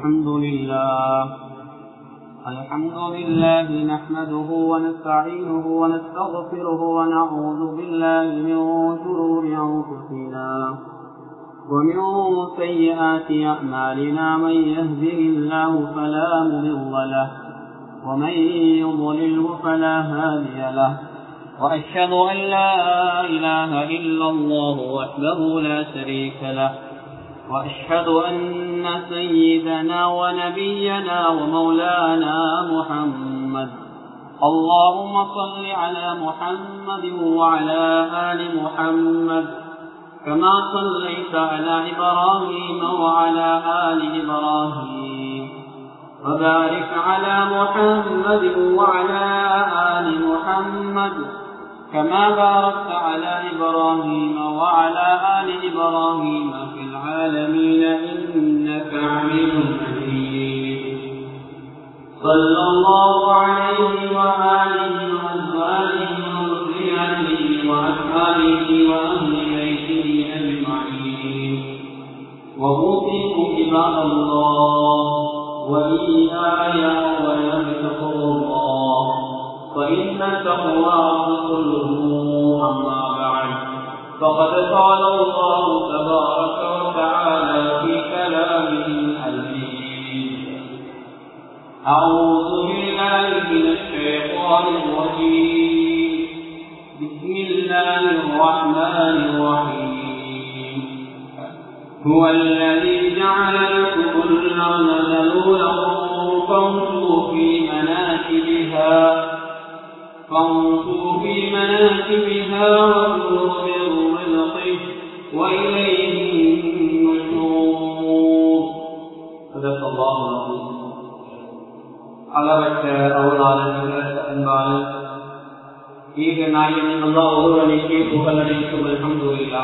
الحمد لله الحمد لله نحمده ونستعينه ونستغفره ونعوذ بالله من شرور أنفسنا ومن سيئات أعمالنا من يهده الله فلا مضل له ومن يضلله فلا هادي له وأشهد أن لا إله إلا الله وحده لا شريك له وأشهد أن سيدنا ونبينا ومولانا محمد اللهم صل على محمد وعلى آل محمد كما صليت على إبراهيم وعلى آل إبراهيم وبارك على محمد وعلى آل محمد كما باركت على إبراهيم وعلى آل إبراهيم في العالمين إنك حميد مجيد صلى الله عليه وآله وأزواجه وذريته وأصحابه وأهل بيته أجمعين وأوصيكم عباد الله وإياي أولا بتقوى الله فإن التقوى كله أما بعد فقد قال الله تبارك وتعالى في كلامه الحديث أعوذ بالله من الشيطان الرجيم بسم الله الرحمن الرحيم هو الذي جعل لكم الأرض ذلولا فامشوا في مناكبها فانصوا في مناكبها وكلوا من رزقه وإليه النشور صدق الله العظيم அளவற்ற அருளாளர் அன்பாளர் ஈக நாயகன் அல்லா ஒருவனுக்கே புகழடைக்கும் அல்ஹம்துலில்லா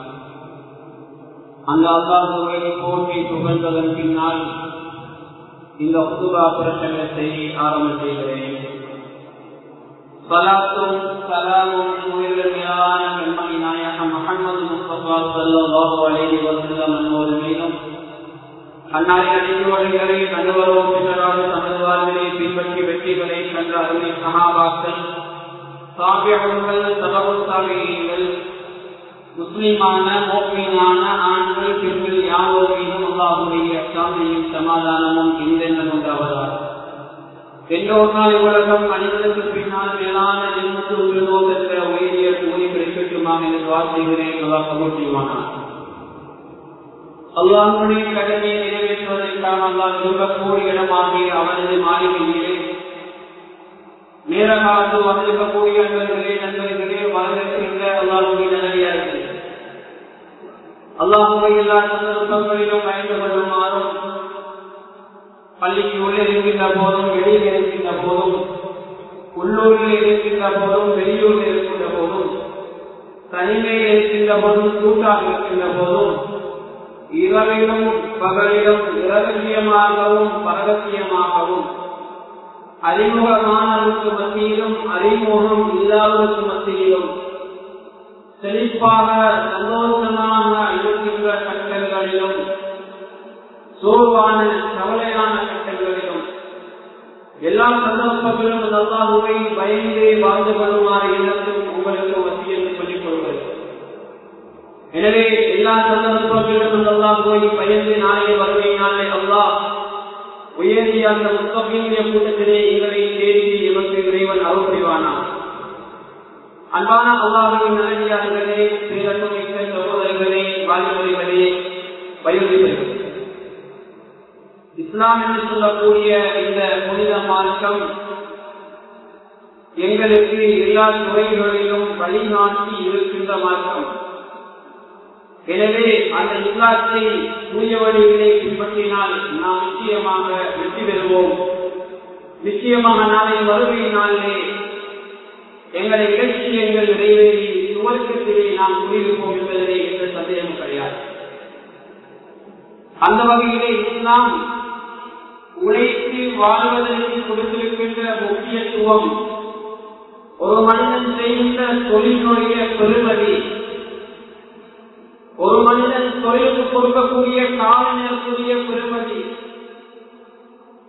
அந்த அல்லாஹுவை போற்றி புகழ்ந்ததன் பின்னால் இந்த புதுவா பிரசங்கத்தை ஆரம்பம் செய்கிறேன் சலாத்தும் சலாமும் உயிரிழமையான பெண்மணி நாயகம் முகமது முஸ்தபா சல்லாஹு அலைஹி வஸல்லம் என்பவர் மீதும் அன்னாரின் அடிப்படைகளை கண்டுவரும் பின்னராக தமது வாழ்வினை பின்பற்றி வெற்றிகளை கன்ற அருமை சகாபாக்கள் சாபியர்கள் சபவு சாமியங்கள் முஸ்லிமான மோக்கீனான ஆண்கள் பெண்கள் யாவர் மீதும் அல்லாஹுடைய சாந்தியும் சமாதானமும் இந்தென்ன உண்டாவதாக எல்லோர் நாள் உலகம் மனிதனுக்கு பின்னால் மேலான ஜென்மத்து உயிரோதற்ற உயிரிய கூலி கிடைக்கட்டுமாக என்று வாசிக்கிறேன் அல்லாஹ் கபூர் செய்வானான் அல்லாஹுடைய கடமையை நிறைவேற்றுவதற்காக அல்லாஹ் விரும்பக்கூடிய இடமாகிய அவனது மாளிகையிலே நேரகாலத்து வந்திருக்கக்கூடிய நண்பர்களே நண்பர்களே வாழ்கின்ற அல்லாஹுடைய நல்லடியார்கள் அல்லாஹுவை எல்லா சந்தர்ப்பங்களிலும் பயந்து கொள்ளுமாறும் பள்ளிக்கு உள்ளே இருக்கின்ற போதும் வெளியில் இருக்கின்ற போதும் உள்ளூரில் இருக்கின்ற போதும் வெளியூரில் இருக்கின்ற போதும் தனிமையில் இருக்கின்ற போதும் கூட்டாக இருக்கின்ற போதும் இரவிலும் பகலிலும் இரகசியமாகவும் பரகசியமாகவும் அறிமுகமானவருக்கு மத்தியிலும் அறிமுகம் இல்லாதவருக்கு மத்தியிலும் செழிப்பாக சந்தோஷமாக இருக்கின்ற கட்டங்களிலும் சோர்வான கவலையான கட்டங்களிலும் எல்லா சந்தர்ப்பங்களிலும் நல்லாகுவை பயந்தே வாழ்ந்து கொள்ளுமாறு இல்லத்தில் உங்களுக்கு வசியம் சொல்லிக் கொள்வது எனவே எல்லா சந்தர்ப்பங்களிலும் அல்லாஹ் போய் பயந்து நாளை வருகை நாளை அல்லாஹ் உயர்த்திய அந்த முத்தகையுடைய கூட்டத்திலே எங்களை தேடி எமக்கு இறைவன் அருள் புரிவானா அன்பான அல்லாஹின் நல்லடியார்களே பேரமிக்க சகோதரர்களே வாலிபர்களே வயோதிபர்களே இஸ்லாம் என்று சொல்லக்கூடிய இந்த புனித மார்க்கம் எங்களுக்கு எல்லா துறைகளிலும் வழிகாட்டி இருக்கின்ற மார்க்கம் எனவே அந்த இஸ்லாத்தை தூய வழிகளை பின்பற்றினால் நாம் நிச்சயமாக வெற்றி பெறுவோம் நிச்சயமாக நாளை வருகை நாளிலே எங்களை இலட்சியங்கள் நிறைவேறி துவக்கத்திலே நாம் குடியிருப்போம் என்பதிலே எந்த சந்தேகம் கிடையாது அந்த வகையிலே இஸ்லாம் உழைத்து வாழ்வதற்கு கொடுத்திருக்கின்ற முக்கியத்துவம் ஒரு மனிதன் செய்கின்ற தொழிலுடைய பெருமதி ஒரு மனிதன் தொழிலுக்கு கொடுக்கக்கூடிய கால நேரத்துடைய பெருமதி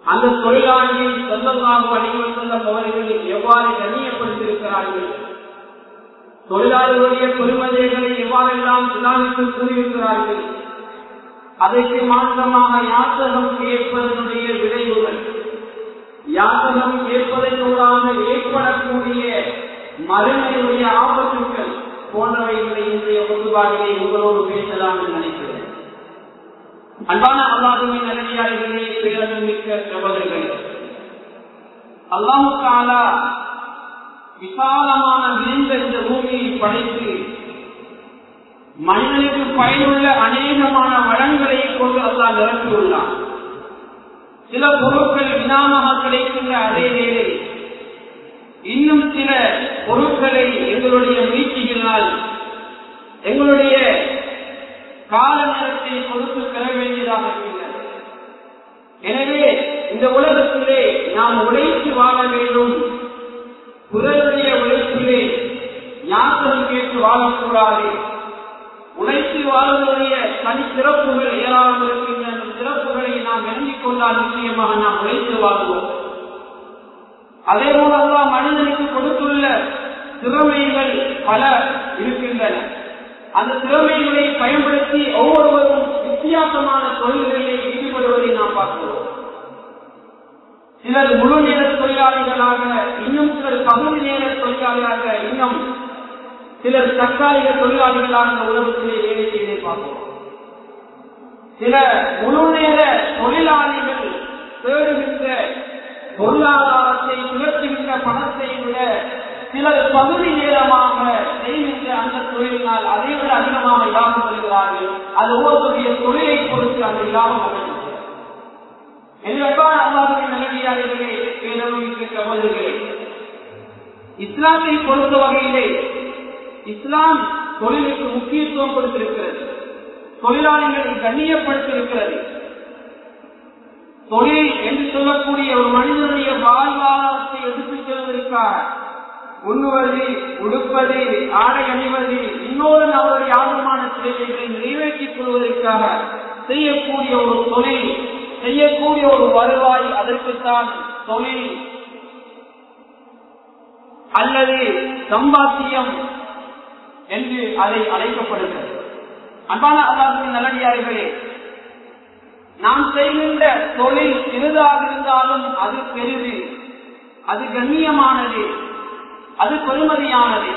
அந்த தொழிலாளியை சொந்தமாக அணிவர் செல்லும் அவர்கள் எவ்வாறு கண்ணியப்படுத்தியிருக்கிறார்கள் தொழிலாளர்களுடைய பெருமதிகளை எவ்வாறெல்லாம் இஸ்லாமிற்கு கூறியிருக்கிறார்கள் அதற்கு மாற்றமாக யாத்தகம் ஏற்பதனுடைய விளைவுகள் யாத்தகம் ஏற்பதனூடாக ஏற்படக்கூடிய மறுமையுடைய ஆபத்துக்கள் போன்றவைகளை இன்றைய பொதுவாகவே உங்களோடு பேசலாம் என்று நினைக்கிறேன் அன்பான அல்லாஹுவின் நல்லடியார்களே பேரது மிக்க சகோதரர்களே அல்லாமுக்காலா விசாலமான விரிந்த இந்த பூமியை படைத்து மனிதனுக்கு பயனுள்ள அநேகமான வளங்களை கொண்டு அல்லா நிரப்பியுள்ளான் சில பொருட்கள் வினாமாக கிடைக்கின்ற அதே வேளை இன்னும் சில பொருட்களை எங்களுடைய முயற்சிகளால் எங்களுடைய கால நேரத்தை கொடுத்து பெற வேண்டியதாக இருக்கின்றது எனவே இந்த உலகத்திலே நாம் உழைத்து வாழ வேண்டும் பிறருடைய உழைப்பிலே ஞாபகம் கேட்டு வாழக்கூடாது உழைத்து வாழ்வதுடைய தனி சிறப்புகள் ஏராளம் இருக்கின்ற அந்த சிறப்புகளை நாம் எண்ணிக் கொண்டால் நிச்சயமாக நாம் உழைத்து வாழ்வோம் அதே போலதான் மனிதனுக்கு கொடுத்துள்ள திறமைகள் பல இருக்கின்றன அந்த திறமைகளை பயன்படுத்தி ஒவ்வொருவரும் வித்தியாசமான தொழில்களிலே ஈடுபடுவதை நாம் பார்க்கிறோம் சிலர் முழு நேர தொழிலாளிகளாக இன்னும் சிலர் பகுதி நேர தொழிலாளியாக இன்னும் சிலர் தற்காலிக தொழிலாளிகளாக இந்த உலகத்திலே வேலை செய்வதை பார்க்கிறோம் சில முழு நேர தொழிலாளிகள் தேடுகின்ற பொருளாதாரத்தை சுழற்றுகின்ற பணத்தை விட சிலர் பகுதி நேரமாக செய்கின்ற அந்த தொழிலினால் அதை விட அதிகமாக லாபம் பெறுகிறார்கள் அது ஒவ்வொருடைய தொழிலை பொறுத்து அந்த லாபம் அமைகிறது நல்லடியார்களே பேரவைக்கு சகோதரர்களே இஸ்லாத்தை பொறுத்த வகையிலே இஸ்லாம் தொழிலுக்கு முக்கியத்துவம் கொடுத்திருக்கிறது தொழிலாளிகளை கண்ணியப்படுத்தியிருக்கிறது தொழில் என்று சொல்லக்கூடிய ஒரு மனிதனுடைய வாழ்வாதாரத்தை எடுத்துச் செல்வதற்காக உண்ணுவது உடுப்பது ஆடை அணிவது இன்னொரு அவருடைய ஆர்வமான தேவைகளை நிறைவேற்றிக் கொள்வதற்காக செய்யக்கூடிய ஒரு தொழில் செய்யக்கூடிய ஒரு வருவாய் அதற்குத்தான் தொழில் அல்லது சம்பாத்தியம் என்று அதை அழைக்கப்படுகிறது அன்பான அல்லாஹின் நல்லடியார்களே நாம் செய்கின்ற தொழில் சிறிதாக இருந்தாலும் அது பெரிது அது கண்ணியமானது அது பெருமதியானது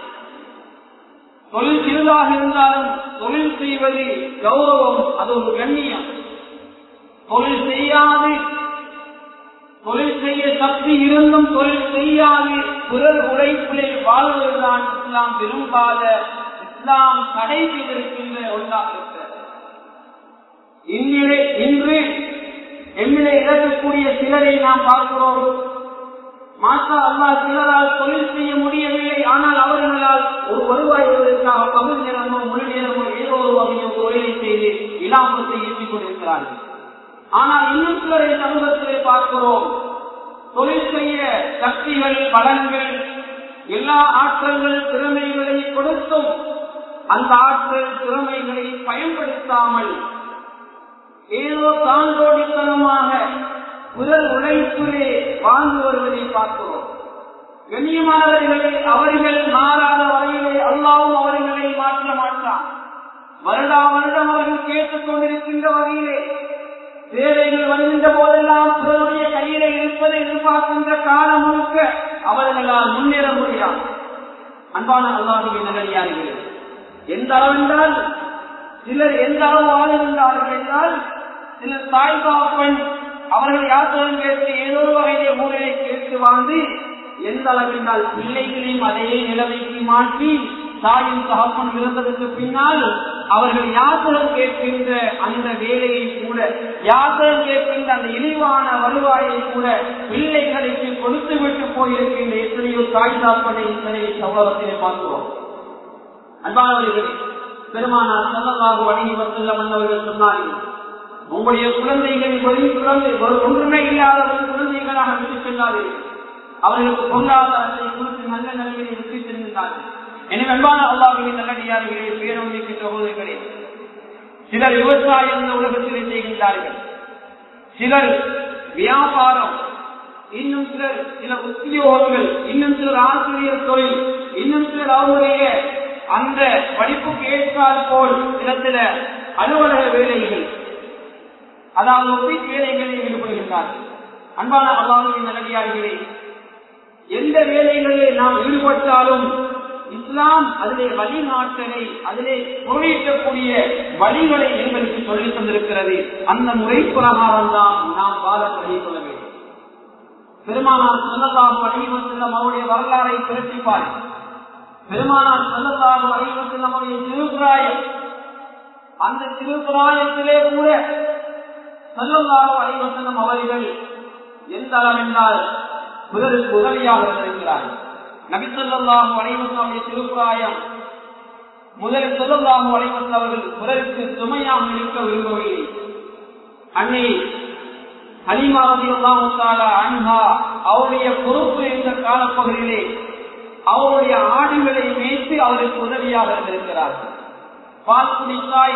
தொழில் சிறிதாக இருந்தாலும் தொழில் செய்வது கௌரவம் அது ஒரு கண்ணியம் தொழில் செய்யாது தொழில் செய்ய சக்தி இருந்தும் தொழில் செய்யாது பிறர் உழைப்பிலே வாழ்வதுதான் இஸ்லாம் விரும்பாத இஸ்லாம் தடை செய்திருக்கின்ற ஒன்றாக இருக்கிறது இன்று எம்மிலே இழக்கக்கூடிய சிலரை நாம் பார்க்கிறோம் மாற்றா அல்லா சிலரால் தொழில் செய்ய முடியவில்லை ஆனால் அவர்களால் ஒரு வருவாய் வருவதற்காக பகுதி நேரமோ முழு நேரமோ ஏதோ ஒரு வகையோ தொழிலை செய்து இலாபத்தை ஈட்டிக் கொண்டிருக்கிறார்கள் ஆனால் இன்னும் சிலரை சமூகத்திலே பார்க்கிறோம் தொழில் செய்ய சக்திகள் பலன்கள் எல்லா ஆற்றல்கள் திறமைகளை கொடுத்தும் அந்த ஆற்றல் திறமைகளை பயன்படுத்தாமல் ஏதோ தாண்டோடித்தனமாக புதல் உழைப்பிலே வாழ்ந்து வருவதை பார்க்கிறோம் கண்ணியமானவர்களே அவர்கள் மாறாத வரையிலே அல்லாவும் அவர்களை மாற்ற மாட்டான் வருடா வருடம் அவர்கள் கேட்டுக் கொண்டிருக்கின்ற வகையிலே தேவைகள் வருகின்ற போதெல்லாம் பிறருடைய கையிலே இருப்பதை எதிர்பார்க்கின்ற காலம் முழுக்க அவர்களால் முன்னேற முடியாது அன்பான அல்லாஹுவின் நல்லடியார்கள் எந்த அளவென்றால் சிலர் எந்த அளவு வாழ்கின்றார்கள் என்றால் சிலர் தாய் பாப்பன் அவர்கள் யாத்திரம் கேட்டு ஏதோ ஒரு வகையிலே ஊழலை கேட்டு வாழ்ந்து எந்த அளவென்றால் பிள்ளைகளையும் அதே நிலைமைக்கு மாற்றி தாயும் தகப்பன் இருந்ததற்கு பின்னால் அவர்கள் யாத்திரம் கேட்கின்ற அந்த வேலையை கூட யாத்திரம் கேட்கின்ற அந்த இழிவான வருவாயை கூட பிள்ளைகளுக்கு கொடுத்து விட்டு போயிருக்கின்ற எத்தனையோ தாய் தாப்பனை இத்தனை சம்பவத்திலே பார்க்கிறோம் அன்பானவர்களே பெருமானார் செல்லமாக வணங்கி வந்துள்ள மன்னவர்கள் சொன்னார்கள் உங்களுடைய குழந்தைகள் வெறும் குழந்தை ஒரு ஒன்றுமே இல்லாத ஒரு குழந்தைகளாக விட்டு செல்லாதீர்கள் அவர்களுக்கு பொருளாதாரத்தை குறித்து நல்ல நிலைமையை விட்டு சென்றார்கள் எனவே அன்பான அல்லாஹுவின் நல்லடியார்களே பேரொழிக்கு சகோதரர்களே சிலர் விவசாயம் இந்த உலகத்திலே செய்கின்றார்கள் சிலர் வியாபாரம் இன்னும் சிலர் சில உத்தியோகங்கள் இன்னும் சிலர் ஆசிரியர் தொழில் இன்னும் சிலர் அவருடைய அந்த படிப்புக்கு ஏற்றால் போல் சில சில அலுவலக வேலைகள் அதாவது ஒப்பீட்டு வேலைகளில் ஈடுபடுகின்றார்கள் அன்பான அல்லாஹுவின் நல்லடியார்களே எந்த வேலைகளில் நாம் ஈடுபட்டாலும் இஸ்லாம் அதிலே வழிநாட்டலை அதிலே பொருளீட்டக்கூடிய வழிகளை எங்களுக்கு சொல்லித் தந்திருக்கிறது அந்த முறை பிரகாரம் தான் நாம் வாழ கொள்ள வேண்டும் பெருமானார் சொல்லலாம் வழிவம் செல்லும் அவருடைய வரலாறை திரட்டிப்பார் பெருமானார் சொல்லலாம் வழிவம் செல்லும் அவருடைய திருப்புராயம் அந்த திருப்புராயத்திலே கூட சொல்லலாம் வழிவம் செல்லும் அவர்கள் எந்த அளவென்றால் பிறருக்கு உதவியாக இருந்திருக்கிறார்கள் நபிசல்லாஹு அனைவசனுடைய திருப்புராயம் முதலில் சொல்லல்லாஹு அனைவசன் அவர்கள் பிறருக்கு சுமையாக இருக்க விரும்பவில்லை அன்னை அன்ஹா அவருடைய பொறுப்பு இருந்த காலப்பகுதியிலே அவருடைய ஆடுகளை மேய்த்து அவருக்கு உதவியாக இருந்திருக்கிறார்கள் பால் குடித்தாய்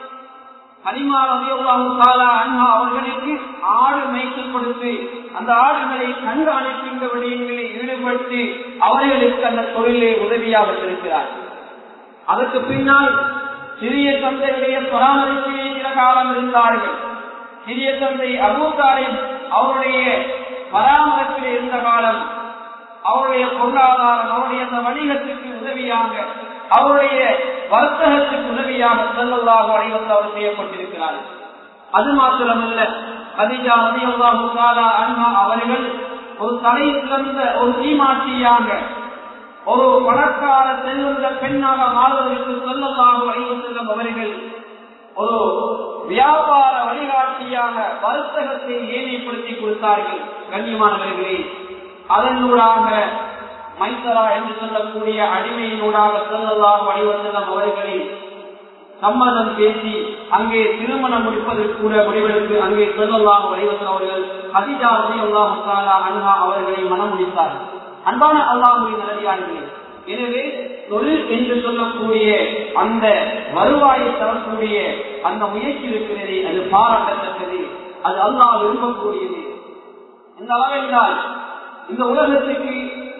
ஹலிமா ரவியுல்லாஹு அன்ஹா அவர்களுக்கு ஆடு மேய்த்து கொடுத்து அந்த ஆடுகளை கண்காணிக்கின்ற விடயங்களில் ஈடுபட்டு அவர்களுக்கு அந்த தொழிலே உதவியாக இருக்கிறார் அதற்கு பின்னால் சிறிய தந்தையுடைய பராமரிப்பிலே சில காலம் இருந்தார்கள் சிறிய தந்தை அபூதாரின் அவருடைய பராமரிப்பில் இருந்த காலம் அவருடைய பொருளாதாரம் அவருடைய அந்த வணிகத்துக்கு உதவியாக அவருடைய வர்த்தகத்துக்கு உதவியாக செல்லல்லாக அனைவரும் அவர் செய்யப்பட்டிருக்கிறார் அது மாத்திரமல்ல அதிகா அதிகா அண்ணா அவர்கள் ஒரு தலை சிறந்த ஒரு சீமாட்சியாக ஒரு பணக்கார செல்வந்த பெண்ணாக வாழ்வதற்கு செல்லல்லாக அனைவரும் செல்லும் அவர்கள் ஒரு வியாபார வழிகாட்டியாக வர்த்தகத்தை ஏனைப்படுத்தி கொடுத்தார்கள் கண்ணியமானவர்களே அதனூடாக மைசரா என்று சொல்லக்கூடிய அடிமையினூடாக செல்லலாம் வழிவந்தனம் அவர்களை சம்மதம் பேசி அங்கே திருமணம் முடிப்பதற்கு கூட முடிவெடுத்து அங்கே செல்லலாம் வழிவந்தன் அவர்கள் ஹதிஜா அல்லாஹாலா அன்ஹா அவர்களை மனம் முடித்தார்கள் அன்பான அல்லாஹுவின் நல்லடியார்களே எனவே தொழில் என்று சொல்லக்கூடிய அந்த வருவாயை தரக்கூடிய அந்த முயற்சி இருக்கிறதே அது பாராட்டத்தக்கது அது அல்லாஹ் விரும்பக்கூடியது இந்த அளவென்றால் இந்த உலகத்துக்கு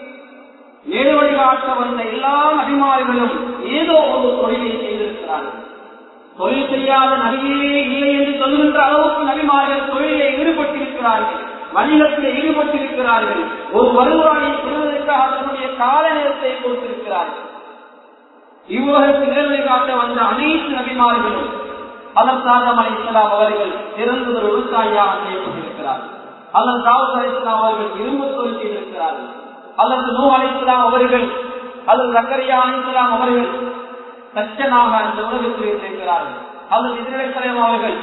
நேரு வழிகாட்ட வந்த எல்லா நபிமார்களும் ஏதோ ஒரு தொழிலை செய்திருக்கிறார்கள் தொழில் செய்யாத நபியே இல்லை என்று சொல்கின்ற அளவுக்கு நபிமார்கள் தொழிலை ஈடுபட்டிருக்கிறார்கள் வணிகத்தில் ஈடுபட்டிருக்கிறார்கள் ஒரு வருவாயை பெறுவதற்காக தன்னுடைய கால நேரத்தை கொடுத்திருக்கிறார்கள் இவ்வுலகத்தில் நேர்வை காட்ட வந்த அனைத்து நபிமார்களும் அதற்காக இஸ்லாம் அவர்கள் சிறந்த ஒரு விவசாயியாக செய்யப்பட்டிருக்கிறார்கள் அல்லது தாவூத் அலிஸ்லாம் அவர்கள் இரும்பு தொழில் செய்திருக்கிறார்கள் அல்லது நூ அலிஸ்லாம் அவர்கள் அல்லது சக்கரியா அலிஸ்லாம் அவர்கள் சச்சனாக அந்த உலகத்தில் இருக்கிறார்கள் அல்லது எதிர்கலையம் அவர்கள்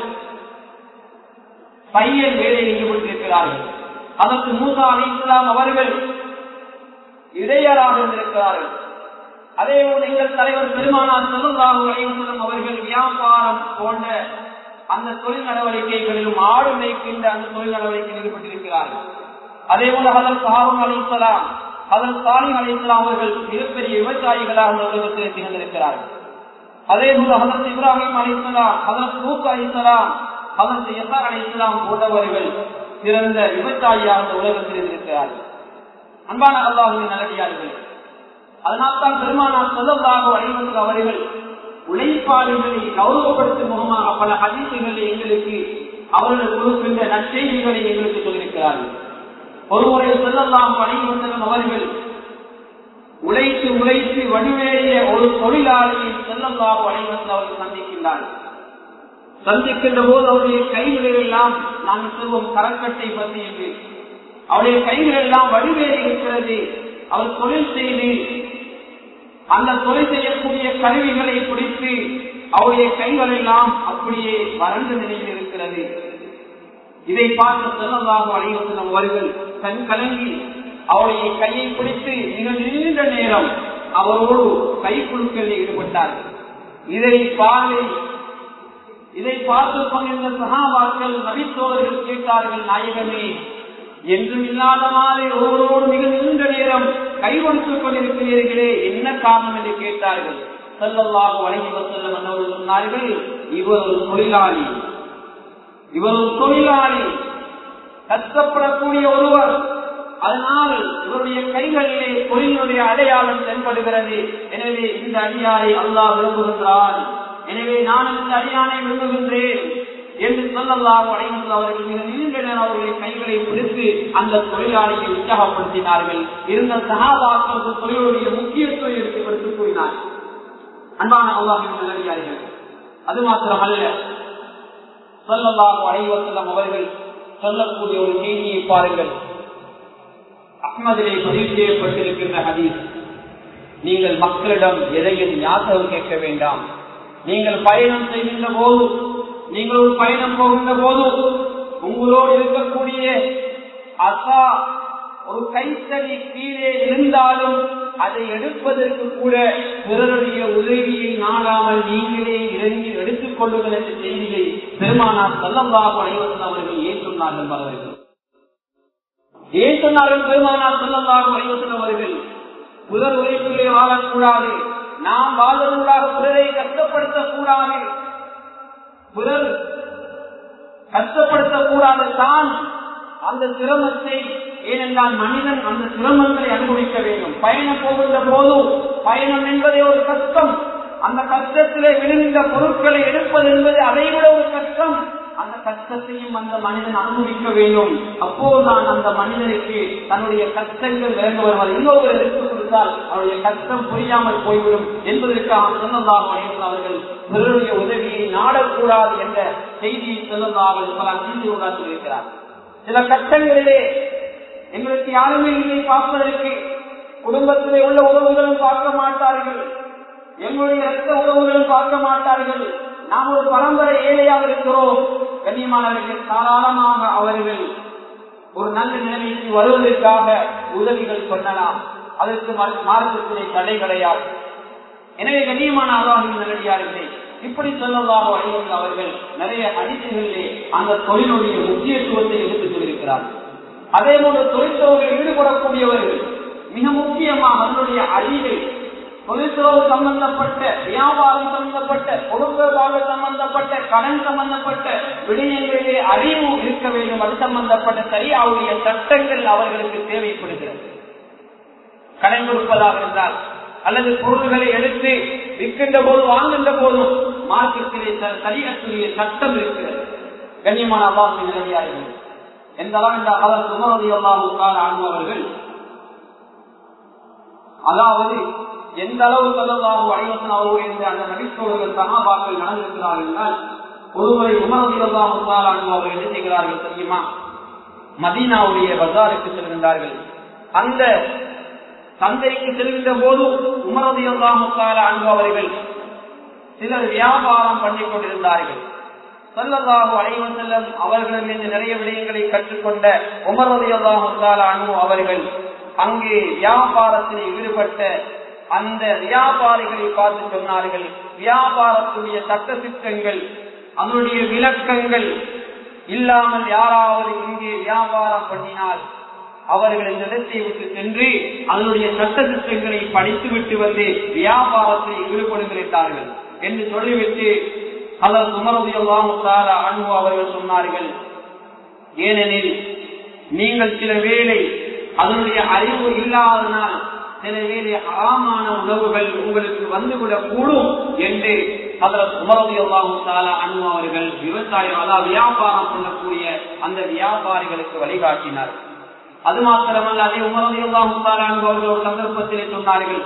பையன் வேலையில் ஈடுபட்டிருக்கிறார்கள் அதற்கு மூசா அலி இஸ்லாம் அவர்கள் இடையராக இருந்திருக்கிறார்கள் அதே போல எங்கள் தலைவர் பெருமானார் செல்லுல்லாஹு அலைவசலம் அவர்கள் வியாபாரம் போன்ற அந்த தொழில் நடவடிக்கைகளிலும் ஆடு மேய்க்கின்ற அந்த தொழில் நடவடிக்கையில் ஈடுபட்டிருக்கிறார்கள் அதே போல ஹதல் சாரும் அலிசலாம் ஹதல் சாலிம் அலிசலாம் அவர்கள் மிகப்பெரிய விவசாயிகளாக அந்த உலகத்தில் திகழ்ந்திருக்கிறார்கள் அதே போல ஹதரத் இப்ராஹிம் அலிசலாம் ஹதரத் மூக் அலிசலாம் ஹதரத் யசா அலிசலாம் போன்றவர்கள் சிறந்த விவசாயியாக அந்த உலகத்தில் இருக்கிறார்கள் அன்பான அல்லாஹுவின் நல்லடியார்கள் அதனால்தான் பெருமானார் சொல்லதாக அனைவருக்கு அவர்கள் உழைப்பாளிகளை கௌரவப்படுத்தும் முகமாக பல அதிர்ச்சிகளை எங்களுக்கு அவர்கள் கொடுக்கின்ற நற்செய்திகளை எங்களுக்கு சொல்லியிருக்கிறார்கள் ஒருமுறை சொல்லலாம் அனைவரும் அவர்கள் உழைத்து உழைத்து வடிவேறிய ஒரு தொழிலாளியை செல்லல்லாஹு அனைவரும் அவர்கள் சந்திக்கின்றார்கள் சந்திக்கின்ற போது அவருடைய கைகளில் எல்லாம் நாங்கள் சொல்வோம் கரக்கட்டை பற்றி என்று அவருடைய கைகள் எல்லாம் வடிவேறி இருக்கிறது அவர் தொழில் செய்து அந்த தொழில் செய்யக்கூடிய கருவிகளை பிடித்து அவருடைய கைகள் எல்லாம் அப்படியே வறண்ட நிலையில் இருக்கிறது இதை பார்த்து செல்லதாக அனைவரும் அவர்கள் கண் கலங்கி அவருடைய கையை பிடித்து மிக நீண்ட நேரம் அவரோடு கை குழுக்களில் ஈடுபட்டார்கள் இதை பார்வை இதை பார்த்து கொண்டிருந்த சகாபாக்கள் நபித்தோழர்கள் கேட்டார்கள் நாயகமே என்றும் இல்லாத மாதிரி ஒருவரோடு மிக நீண்ட நேரம் கை கொடுத்துக் கொண்டிருக்கிறீர்களே என்ன காரணம் என்று கேட்டார்கள் செல்லல்லாக வழங்கி செல்லும் என்னவர்கள் சொன்னார்கள் இவர் ஒரு தொழிலாளி இவர் ஒரு தொழிலாளி கஷ்டப்படக்கூடிய ஒருவர் அதனால் இவருடைய கைகளிலே தொழிலுடைய அடையாளம் தென்படுகிறது எனவே இந்த அடியாரை அல்லாஹ் விரும்புகின்றான் எனவே நான் இந்த அடியானை விரும்புகின்றேன் என்று சொல்லலாம் அடைந்து அவர்கள் மிக நீண்ட நேரம் அவருடைய கைகளை பிடித்து அந்த தொழிலாளியை உற்சாகப்படுத்தினார்கள் இருந்த சகாபாக்களுக்கு தொழிலுடைய முக்கியத்துவம் எடுத்து கூறினார் அன்பான அல்லாஹின் நல்லடியார்கள் அது மாத்திரமல்ல சொல்லலாம் அனைவசலம் அவர்கள் சொல்லக்கூடிய ஒரு செய்தியை பாருங்கள் அஹ்மதிலே பதிவு செய்யப்பட்டிருக்கின்ற ஹதீஸ் நீங்கள் மக்களிடம் எதையும் ஞாபகம் கேட்க வேண்டாம் நீங்கள் பயணம் செய்கின்ற போது நீங்கள் ஒரு பயணம் போகின்ற போது உங்களோடு இருக்கக்கூடிய அசா ஒரு கைத்தறி கீழே இருந்தாலும் அதை எடுப்பதற்கு கூட பிறருடைய உதவியை நாடாமல் நீங்களே இறங்கி எடுத்துக் கொள்ளுங்கள் என்ற செய்தியை பெருமானார் செல்லம்பாக அனைவரும் அவர்கள் ஏன் சொன்னார்கள் பலவர்கள் ஏன் சொன்னார்கள் பெருமானார் செல்லம்பாக அனைவரும் அவர்கள் புதர் உழைப்பிலே வாழக்கூடாது நாம் வாழ்வதற்காக பிறரை கஷ்டப்படுத்தக்கூடாது பிறர் கஷ்டப்படுத்தக்கூடாது தான் அந்த சிரமத்தை ஏனென்றால் மனிதன் அந்த சிரமங்களை அனுபவிக்க வேண்டும் பயணம் போகின்ற போதும் பயணம் என்பதே ஒரு கஷ்டம் அந்த கஷ்டத்திலே விழுந்த பொருட்களை எடுப்பது என்பது அதை விட ஒரு கஷ்டம் அந்த கஷ்டத்தையும் அந்த மனிதன் அனுபவிக்க வேண்டும் அப்போதுதான் அந்த மனிதனுக்கு தன்னுடைய கஷ்டங்கள் விளங்க வருவது இன்னொரு எடுத்து கொடுத்தால் அவருடைய கஷ்டம் புரியாமல் போய்விடும் என்பதற்காக சொன்னதாக அவர்கள் பிறருடைய உதவியை நாடக்கூடாது என்ற செய்தியை சொன்னதாக பல செய்தியுடன் சொல்லியிருக்கிறார் சில கஷ்டங்களிலே எங்களுக்கு யாருமே இல்லை பார்ப்பதற்கு குடும்பத்திலே உள்ள உறவுகளும் பார்க்க மாட்டார்கள் எங்களுடைய ரத்த உறவுகளும் பார்க்க மாட்டார்கள் நாம் ஒரு பரம்பரை ஏழையாக இருக்கிறோம் கண்ணியமானவர்கள் தாராளமாக அவர்கள் ஒரு நல்ல நிலைமைக்கு வருவதற்காக உதவிகள் பண்ணலாம் அதற்கு மார்க்கத்திலே தடை கிடையாது எனவே கண்ணியமான அல்லாஹின் நல்லடியார்களே இப்படி சொல்லலாம் அனைவர்கள் அவர்கள் நிறைய அடித்துகளிலே அந்த தொழிலுடைய முக்கியத்துவத்தை எடுத்துக் கொண்டிருக்கிறார்கள் அதே போன்று தொழிற்சோவில் ஈடுபடக்கூடியவர்கள் மிக முக்கியமாக அதனுடைய அறிவை தொழிற்சோவு சம்பந்தப்பட்ட வியாபாரம் சம்பந்தப்பட்ட பொருட்கள் சம்பந்தப்பட்ட கடன் சம்பந்தப்பட்ட விடயங்களிலே அறிவு இருக்க வேண்டும் அது சம்பந்தப்பட்ட சரியாவுடைய சட்டங்கள் அவர்களுக்கு தேவைப்படுகிறது கடன் கொடுப்பதாக இருந்தால் அல்லது பொருள்களை எடுத்து விற்கின்ற போது வாங்குகின்ற போதும் மார்க்கத்திலே சரியக்கூடிய சட்டம் இருக்கிறது கண்ணியமான அல்லாஹின் நிலையார்கள் எந்த அளவு இந்த அவர் சுமரதி அல்லாஹுக்கான ஆழ்ந்தவர்கள் அதாவது எந்த அளவு சொல்லலாகும் அனைவசன் அவர்களுடைய அந்த நடிப்பவர்கள் சகாபாக்கள் நடந்திருக்கிறார்கள் என்றால் ஒருவரை உமரதி அல்லாஹுக்கான அவர்கள் என்ன செய்கிறார்கள் தெரியுமா மதீனாவுடைய பஜாருக்கு செல்கின்றார்கள் அந்த சந்தைக்கு செல்கின்ற போது உமரதி அல்லாஹுக்கான அவர்கள் சிலர் வியாபாரம் பண்ணிக் கொண்டிருந்தார்கள் சல்லல்லாஹு அலைவன் செல்லம் அவர்களிலிருந்து நிறைய விடயங்களை கற்றுக்கொண்ட உமரதி அல்லாஹு அனு அவர்கள் அங்கே வியாபாரத்தில் ஈடுபட்ட அந்த வியாபாரிகளை பார்த்து சொன்னார்கள் வியாபாரத்துடைய சட்ட திட்டங்கள் அதனுடைய விளக்கங்கள் இல்லாமல் யாராவது இங்கே வியாபாரம் பண்ணினால் அவர்கள் இந்த இடத்தை விட்டு சென்று அதனுடைய சட்ட திட்டங்களை படித்துவிட்டு வந்து வியாபாரத்தில் ஈடுபடுகிறார்கள் என்று சொல்லிவிட்டு அதன் சுமரதியல்லாமுத்தார அன்பு அவர்கள் சொன்னார்கள் ஏனெனில் நீங்கள் சில வேளை அதனுடைய அறிவு இல்லாதனால் சில வேளை அறாமான உணவுகள் உங்களுக்கு வந்துவிடக் கூடும் என்று அதில் சுமரதியல்லாமுத்தால அன்பு அவர்கள் விவசாயம் அதாவது வியாபாரம் பண்ணக்கூடிய அந்த வியாபாரிகளுக்கு வழிகாட்டினார் அது மாத்திரமல்ல அதே உமரதியல்லாமுத்தால அன்பு அவர்கள் ஒரு சந்தர்ப்பத்திலே சொன்னார்கள்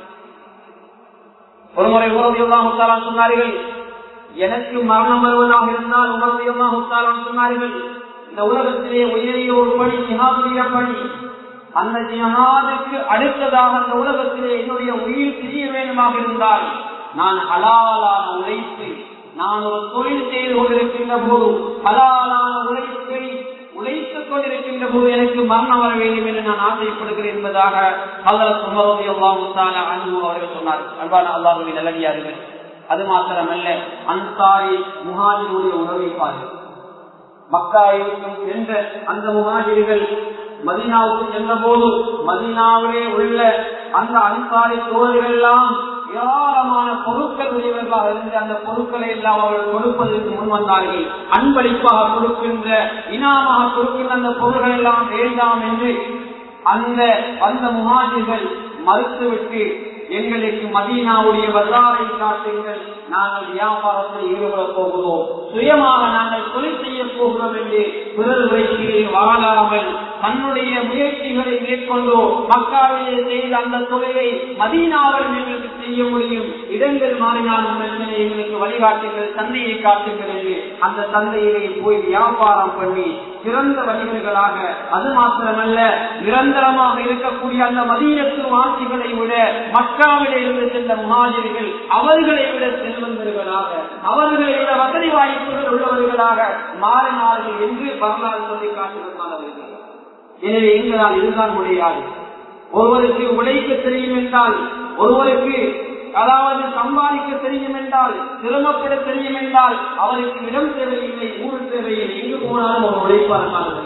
ஒருமுறை உமரதியல்லாமுத்தாலா சொன்னார்கள் எனக்கு மரணம் வருவதாக இருந்தால் உமரதியல்லாமுத்தாலா சொன்னார்கள் இந்த உலகத்திலே உயரிய ஒரு பணி ஜிஹாதுடைய பணி அந்த ஜிஹாதுக்கு அடுத்ததாக அந்த உலகத்திலே என்னுடைய உயிர் பிரிய வேண்டுமாக இருந்தால் நான் ஹலாலான உழைப்பு நான் ஒரு தொழில் செய்து கொண்டிருக்கின்ற போது ஹலாலான உழைப்பை உழைத்துக் கொண்டிருக்கின்ற போது எனக்கு மரணம் வர வேண்டும் என்று நான் ஆசைப்படுகிறேன் என்பதாக அல்லது சுமரதி அல்லாஹால அன்பு அவர்கள் சொன்னார் அன்பான அல்லாஹுவின் நல்லடியார்கள் அது மாத்திரமல்ல அன்சாரி முகாஜினுடைய உணவை பாருங்கள் மக்காயிருக்கும் சென்ற அந்த முகாஜிர்கள் மதினாவுக்கு சென்ற போது மதினாவிலே உள்ள அந்த அன்சாரி தோழர்கள் எல்லாம் ஏராளமான பொருட்கள் உடையவர்களாக இருந்து அந்த பொருட்களை எல்லாம் அவர்கள் கொடுப்பதற்கு முன் வந்தார்கள் அன்பளிப்பாக கொடுக்கின்ற இனாமாக கொடுக்கின்ற அந்த பொருள்கள் எல்லாம் வேண்டாம் என்று அந்த வந்த முகாஜிகள் மறுத்துவிட்டு எங்களுக்கு மதீனாவுடைய வரலாறை காட்டுங்கள் நாங்கள் வியாபாரத்தில் ஈடுபடப் போகிறோம் சுயமாக நாங்கள் தொழில் செய்ய போகிறோம் என்று பிறர் வைக்கிறே வாழாமல் தன்னுடைய முயற்சிகளை மேற்கொண்டோ மக்காவிலே செய்த அந்த தொழிலை மதீனாவில் எங்களுக்கு செய்ய முடியும் இடங்கள் மாறினாலும் பிரச்சனை எங்களுக்கு வழிகாட்டுங்கள் தந்தையை காட்டுங்கள் என்று அந்த தந்தையிலே போய் வியாபாரம் பண்ணி சிறந்த வணிகர்களாக அது மாத்திரமல்ல நிரந்தரமாக இருக்கக்கூடிய அந்த மதீனத்து வாசிகளை விட மக்காவிலே இருந்து சென்ற முகாஜர்கள் அவர்களை விட செல்வந்தர்களாக அவர்களை விட வசதி வாய்ப்புகள் உள்ளவர்களாக மாறினார்கள் என்று வரலாறு சொல்லி காட்டுவதானவர்கள் எனவே எங்களால் இதுதான் முடியாது ஒருவருக்கு உழைக்க தெரியும் என்றால் ஒருவருக்கு அதாவது சம்பாதிக்க தெரியும் என்றால் சிரமப்பட தெரியும் என்றால் அவருக்கு இடம் தேவையில்லை ஊர் தேவையில்லை எங்கு போனாலும் அவர் உழைப்பார்கள்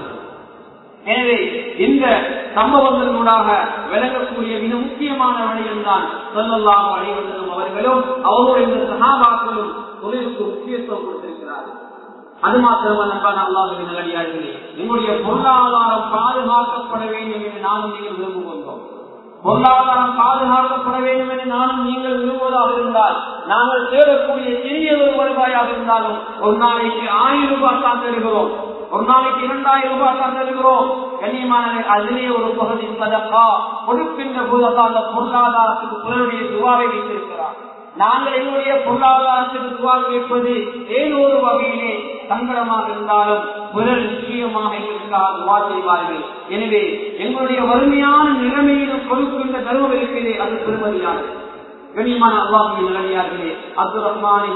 எனவே இந்த சம்பவங்களூடாக விளங்கக்கூடிய மிக முக்கியமான வழியில் தான் சொல்லலாம் அனைவரும் அவர்களும் அவருடைய இந்த சகாபாக்களும் தொழிலுக்கு முக்கியத்துவம் கொடுத்திருக்கிறார்கள் அது மாத்திரமல்ல அல்லாஹின் நல்லடியார்களே எங்களுடைய பொருளாதாரம் பாதுகாக்கப்பட வேண்டும் என்று நானும் நீங்கள் விரும்புகின்றோம் பொருளாதாரம் பாதுகாக்கப்பட வேண்டும் என்று நானும் நீங்கள் விரும்புவதாக இருந்தால் நாங்கள் தேடக்கூடிய சிறிய ஒரு வருவாயாக இருந்தாலும் ஒரு நாளைக்கு ஆயிரம் ரூபாய் தான் தருகிறோம் ஒரு நாளைக்கு இரண்டாயிரம் ரூபாய் தான் தருகிறோம் கண்ணியமான அதிலே ஒரு பகுதி சதக்கா கொடுக்கின்ற போதெல்லாம் அந்த பொருளாதாரத்துக்கு பிறருடைய துவாவை வைத்திருக்கிறார் நாங்கள் எங்களுடைய பொருளாதாரத்துக்கு துவா கேட்பது ஏதோ ஒரு வகையிலே சங்கடமாக இருந்தாலும் பிறர் நிச்சயமாக எங்களுக்காக துவா செய்வார்கள் எனவே எங்களுடைய வறுமையான நிலைமையிலும் கொடுக்கின்ற தருமம் இருக்கிறதே அது பெருமதியானது கண்ணியமான அல்லாஹின் நிலையார்களே அப்துல் ரஹ்மான்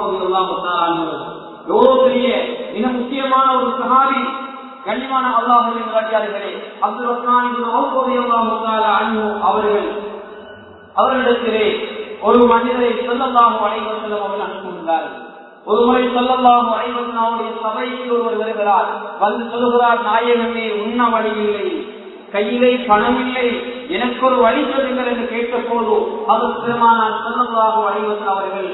எவ்வளோ பெரிய மிக முக்கியமான ஒரு சகாரி கண்ணியமான அல்லாஹின் நிலையார்களே அப்துல் ரஹ்மான் அவர்கள் அவர்களிடத்திலே ஒரு மனிதரை சொல்லலாம் அனைவரும் அவர்கள் அனுப்புகின்றார்கள் ஒரு முறை சொல்லலாம் அனைவரும் அவருடைய சபைக்கு ஒருவர் வருகிறார் வந்து சொல்லுகிறார் நாயகமே உண்ண வழி இல்லை கையிலே பணம் இல்லை எனக்கு ஒரு வழி சொல்லுங்கள் என்று கேட்ட போது அது பெருமானால் சொல்லலாம் அனைவரும் அவர்கள்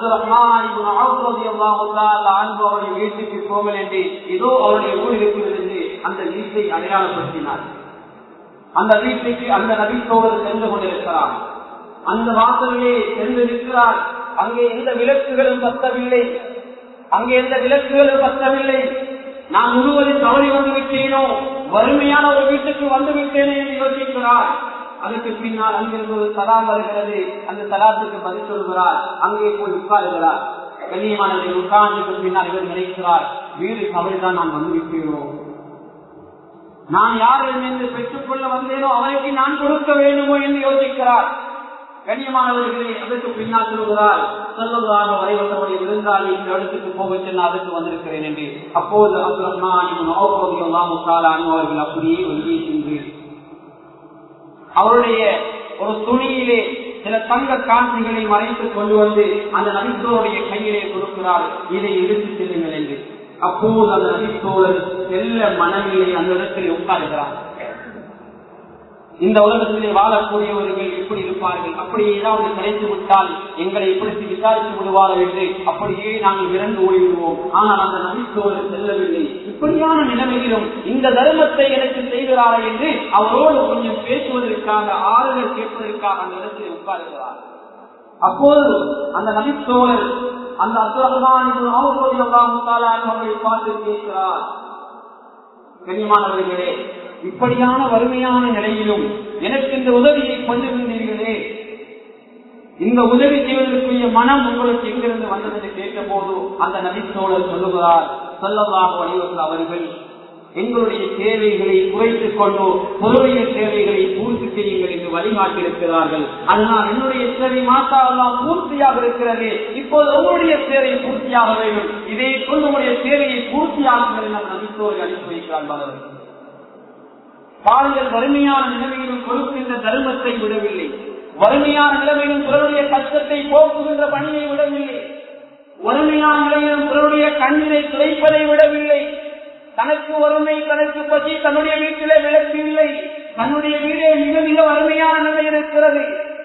அன்பு அவருடைய வீட்டுக்கு போங்கள் என்று இதோ அவருடைய ஊர் இருக்கிறது என்று அந்த வீட்டை அடையாளப்படுத்தினார் அந்த வீட்டுக்கு அந்த நபித்தோடு சென்று கொண்டிருக்கிறார் அந்த வாசலிலே சென்று நிற்கிறார் அங்கே எந்த விளக்குகளும் பத்தவில்லை அங்கே எந்த விளக்குகளும் பத்தவில்லை நான் முழுவதும் தவறி வந்து விட்டேனோ வறுமையான ஒரு வீட்டுக்கு வந்து விட்டேனே என்று யோசிக்கிறார் அதுக்கு பின்னால் அங்கிருந்து ஒரு சலாம் வருகிறது அந்த சலாத்துக்கு பதில் சொல்கிறார் அங்கே போய் உட்காருகிறார் கண்ணியமானதை உட்கார்ந்துக்கு பின்னால் இவர் நினைக்கிறார் வீடு தவறுதான் நான் வந்து விட்டேனோ நான் யாரிடமிருந்து பெற்றுக் கொள்ள வந்தேனோ அவருக்கு நான் கொடுக்க வேண்டுமோ என்று யோசிக்கிறார் கண்ணியமானவர்களே அதற்கு பின்னால் சொல்கிறார் சொல்லதாக வரைவந்தவருடைய விருந்தாளி இந்த இடத்துக்கு போக சென்று அதற்கு வந்திருக்கிறேன் என்று அப்போது அப்துல் ரஹ்மான் அவர்கள் அப்படியே வெளியே சென்று அவருடைய ஒரு துணியிலே சில தங்க காட்சிகளை மறைத்து கொண்டு வந்து அந்த நபித்தோருடைய கையிலே கொடுக்கிறார் இதை எடுத்து செல்லுங்கள் என்று அப்போது அந்த நபித்தோழர் செல்ல மனநிலை அந்த இடத்தில் உட்காருகிறார் இந்த உலகத்திலே வாழக்கூடியவர்கள் எப்படி இருப்பார்கள் அப்படி ஏதாவது கிடைத்து விட்டால் எங்களை எப்படி விசாரித்து விடுவார்கள் என்று அப்படியே நாங்கள் இறந்து ஓடிவிடுவோம் ஆனால் அந்த நபித்தோழர் செல்லவில்லை இப்படியான நிலைமையிலும் இந்த தர்மத்தை எனக்கு செய்கிறாரா என்று அவரோடு கொஞ்சம் பேசுவதற்காக ஆறுதல் கேட்பதற்காக அந்த இடத்தில் உட்காருகிறார் அப்போது அந்த நபித்தோழர் அந்த அப்துல் பார்த்து கேட்கிறார் கனிமானவர்களே இப்படியான வறுமையான நிலையிலும் எனக்கு இந்த உதவியை கொண்டிருந்தீர்களே இந்த உதவி செய்வதற்குரிய மனம் உங்களுக்கு எங்கிருந்து வந்தது என்று கேட்ட போது அந்த நபித்தோழர் சொல்லுகிறார் சொல்லதாக வலியுறுத்த அவர்கள் எங்களுடைய தேவைகளை குறைத்துக் கொண்டு பொருளைய தேவைகளை பூர்த்தி செய்யுங்கள் என்று வழிகாட்டியிருக்கிறார்கள் அதனால் என்னுடைய தேவை மாத்தா எல்லாம் பூர்த்தியாக இருக்கிறது இப்போது உங்களுடைய தேவை பூர்த்தியாக வேண்டும் இதை கொண்டு உங்களுடைய தேவையை பூர்த்தியாகுங்கள் என நபித்தோர்கள் அனுப்பி வைக்கிறார்கள் பாருங்கள் வறுமையான நிலைமையிலும் கொடுக்கின்ற தர்மத்தை விடவில்லை வறுமையான நிலைமையிலும் பிறருடைய கஷ்டத்தை போக்குகின்ற பணியை விடவில்லை வறுமையான நிலையிலும் பிறருடைய கண்ணினை துளைப்பதை விடவில்லை தனக்கு வறுமை தனக்கு பசி தன்னுடைய வீட்டிலே விளக்கு இல்லை தன்னுடைய வீடே மிக மிக வறுமையான நிலையில் இருக்கிறது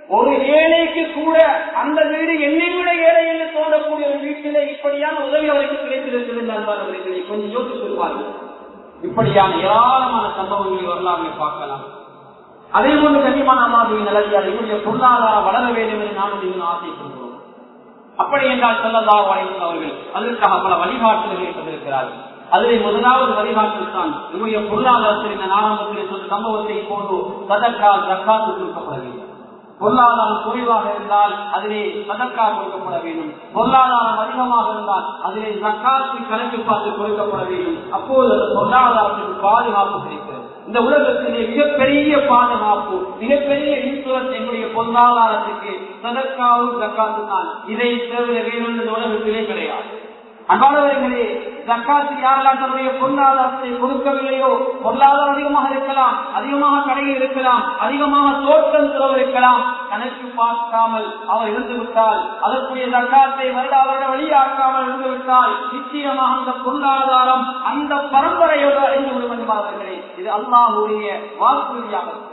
ஒரு ஏழைக்கு கூட அந்த வீடு என்னை விட ஏழை என்று தோன்றக்கூடிய ஒரு வீட்டிலே இப்படியான உதவி அவருக்கு கிடைத்திருக்கிறது நண்பர்களே கொஞ்சம் யோசித்திருப்பார்கள் இப்படியான ஏராளமான சம்பவங்களை வரலாறு பார்க்கலாம் அதே போன்று கண்ணியமான அல்லாஹுவின் நிலவியால் இவருடைய பொருளாதாரம் வளர வேண்டும் என்று நானும் நீங்கள் ஆசைப்படுகிறோம் அப்படி என்றால் சொல்லதா வரைக்கும் அவர்கள் அதற்காக பல வழிகாட்டுதல்களை கொண்டிருக்கிறார்கள் அதில் முதலாவது வழிகாட்டல் தான் நம்முடைய பொருளாதாரத்தில் இந்த ஆரம்பத்தில் சொன்ன சம்பவத்தை போன்று சதக்கா ஜக்காத்து கொடுக்கப்பட வேண்டும் பொருளாதாரம் குறைவாக இருந்தால் அதிலே சதக்கா கொடுக்கப்பட வேண்டும் பொருளாதாரம் அதிகமாக இருந்தால் அதிலே ஜக்காத்து கணக்கு பார்த்து கொடுக்கப்பட வேண்டும் அப்போது அந்த பொருளாதாரத்துக்கு பாதுகாப்பு கிடைக்கிறது இந்த உலகத்திலே மிகப்பெரிய பாதுகாப்பு மிகப்பெரிய இன்சூரன்ஸ் எங்களுடைய பொருளாதாரத்துக்கு சதக்காவும் ஜக்காத்து தான் இதை தவிர வேறு இந்த உலகத்திலே கிடையாது அன்பானவர்களே ஜக்காத்து யாரெல்லாம் தன்னுடைய பொருளாதாரத்தை கொடுக்கவில்லையோ பொருளாதாரம் அதிகமாக இருக்கலாம் அதிகமாக கடையில் இருக்கலாம் அதிகமாக தோட்டம் செலவு இருக்கலாம் கணக்கு பார்க்காமல் அவர் இருந்து விட்டால் அதற்குரிய ஜக்காத்தை வருடா வருட வழியாக்காமல் இருந்து விட்டால் நிச்சயமாக அந்த பொருளாதாரம் அந்த பரம்பரையோடு அழிந்து விடும் என்பார்களே இது அல்லாஹுடைய வாக்குறுதியாக இருக்கிறது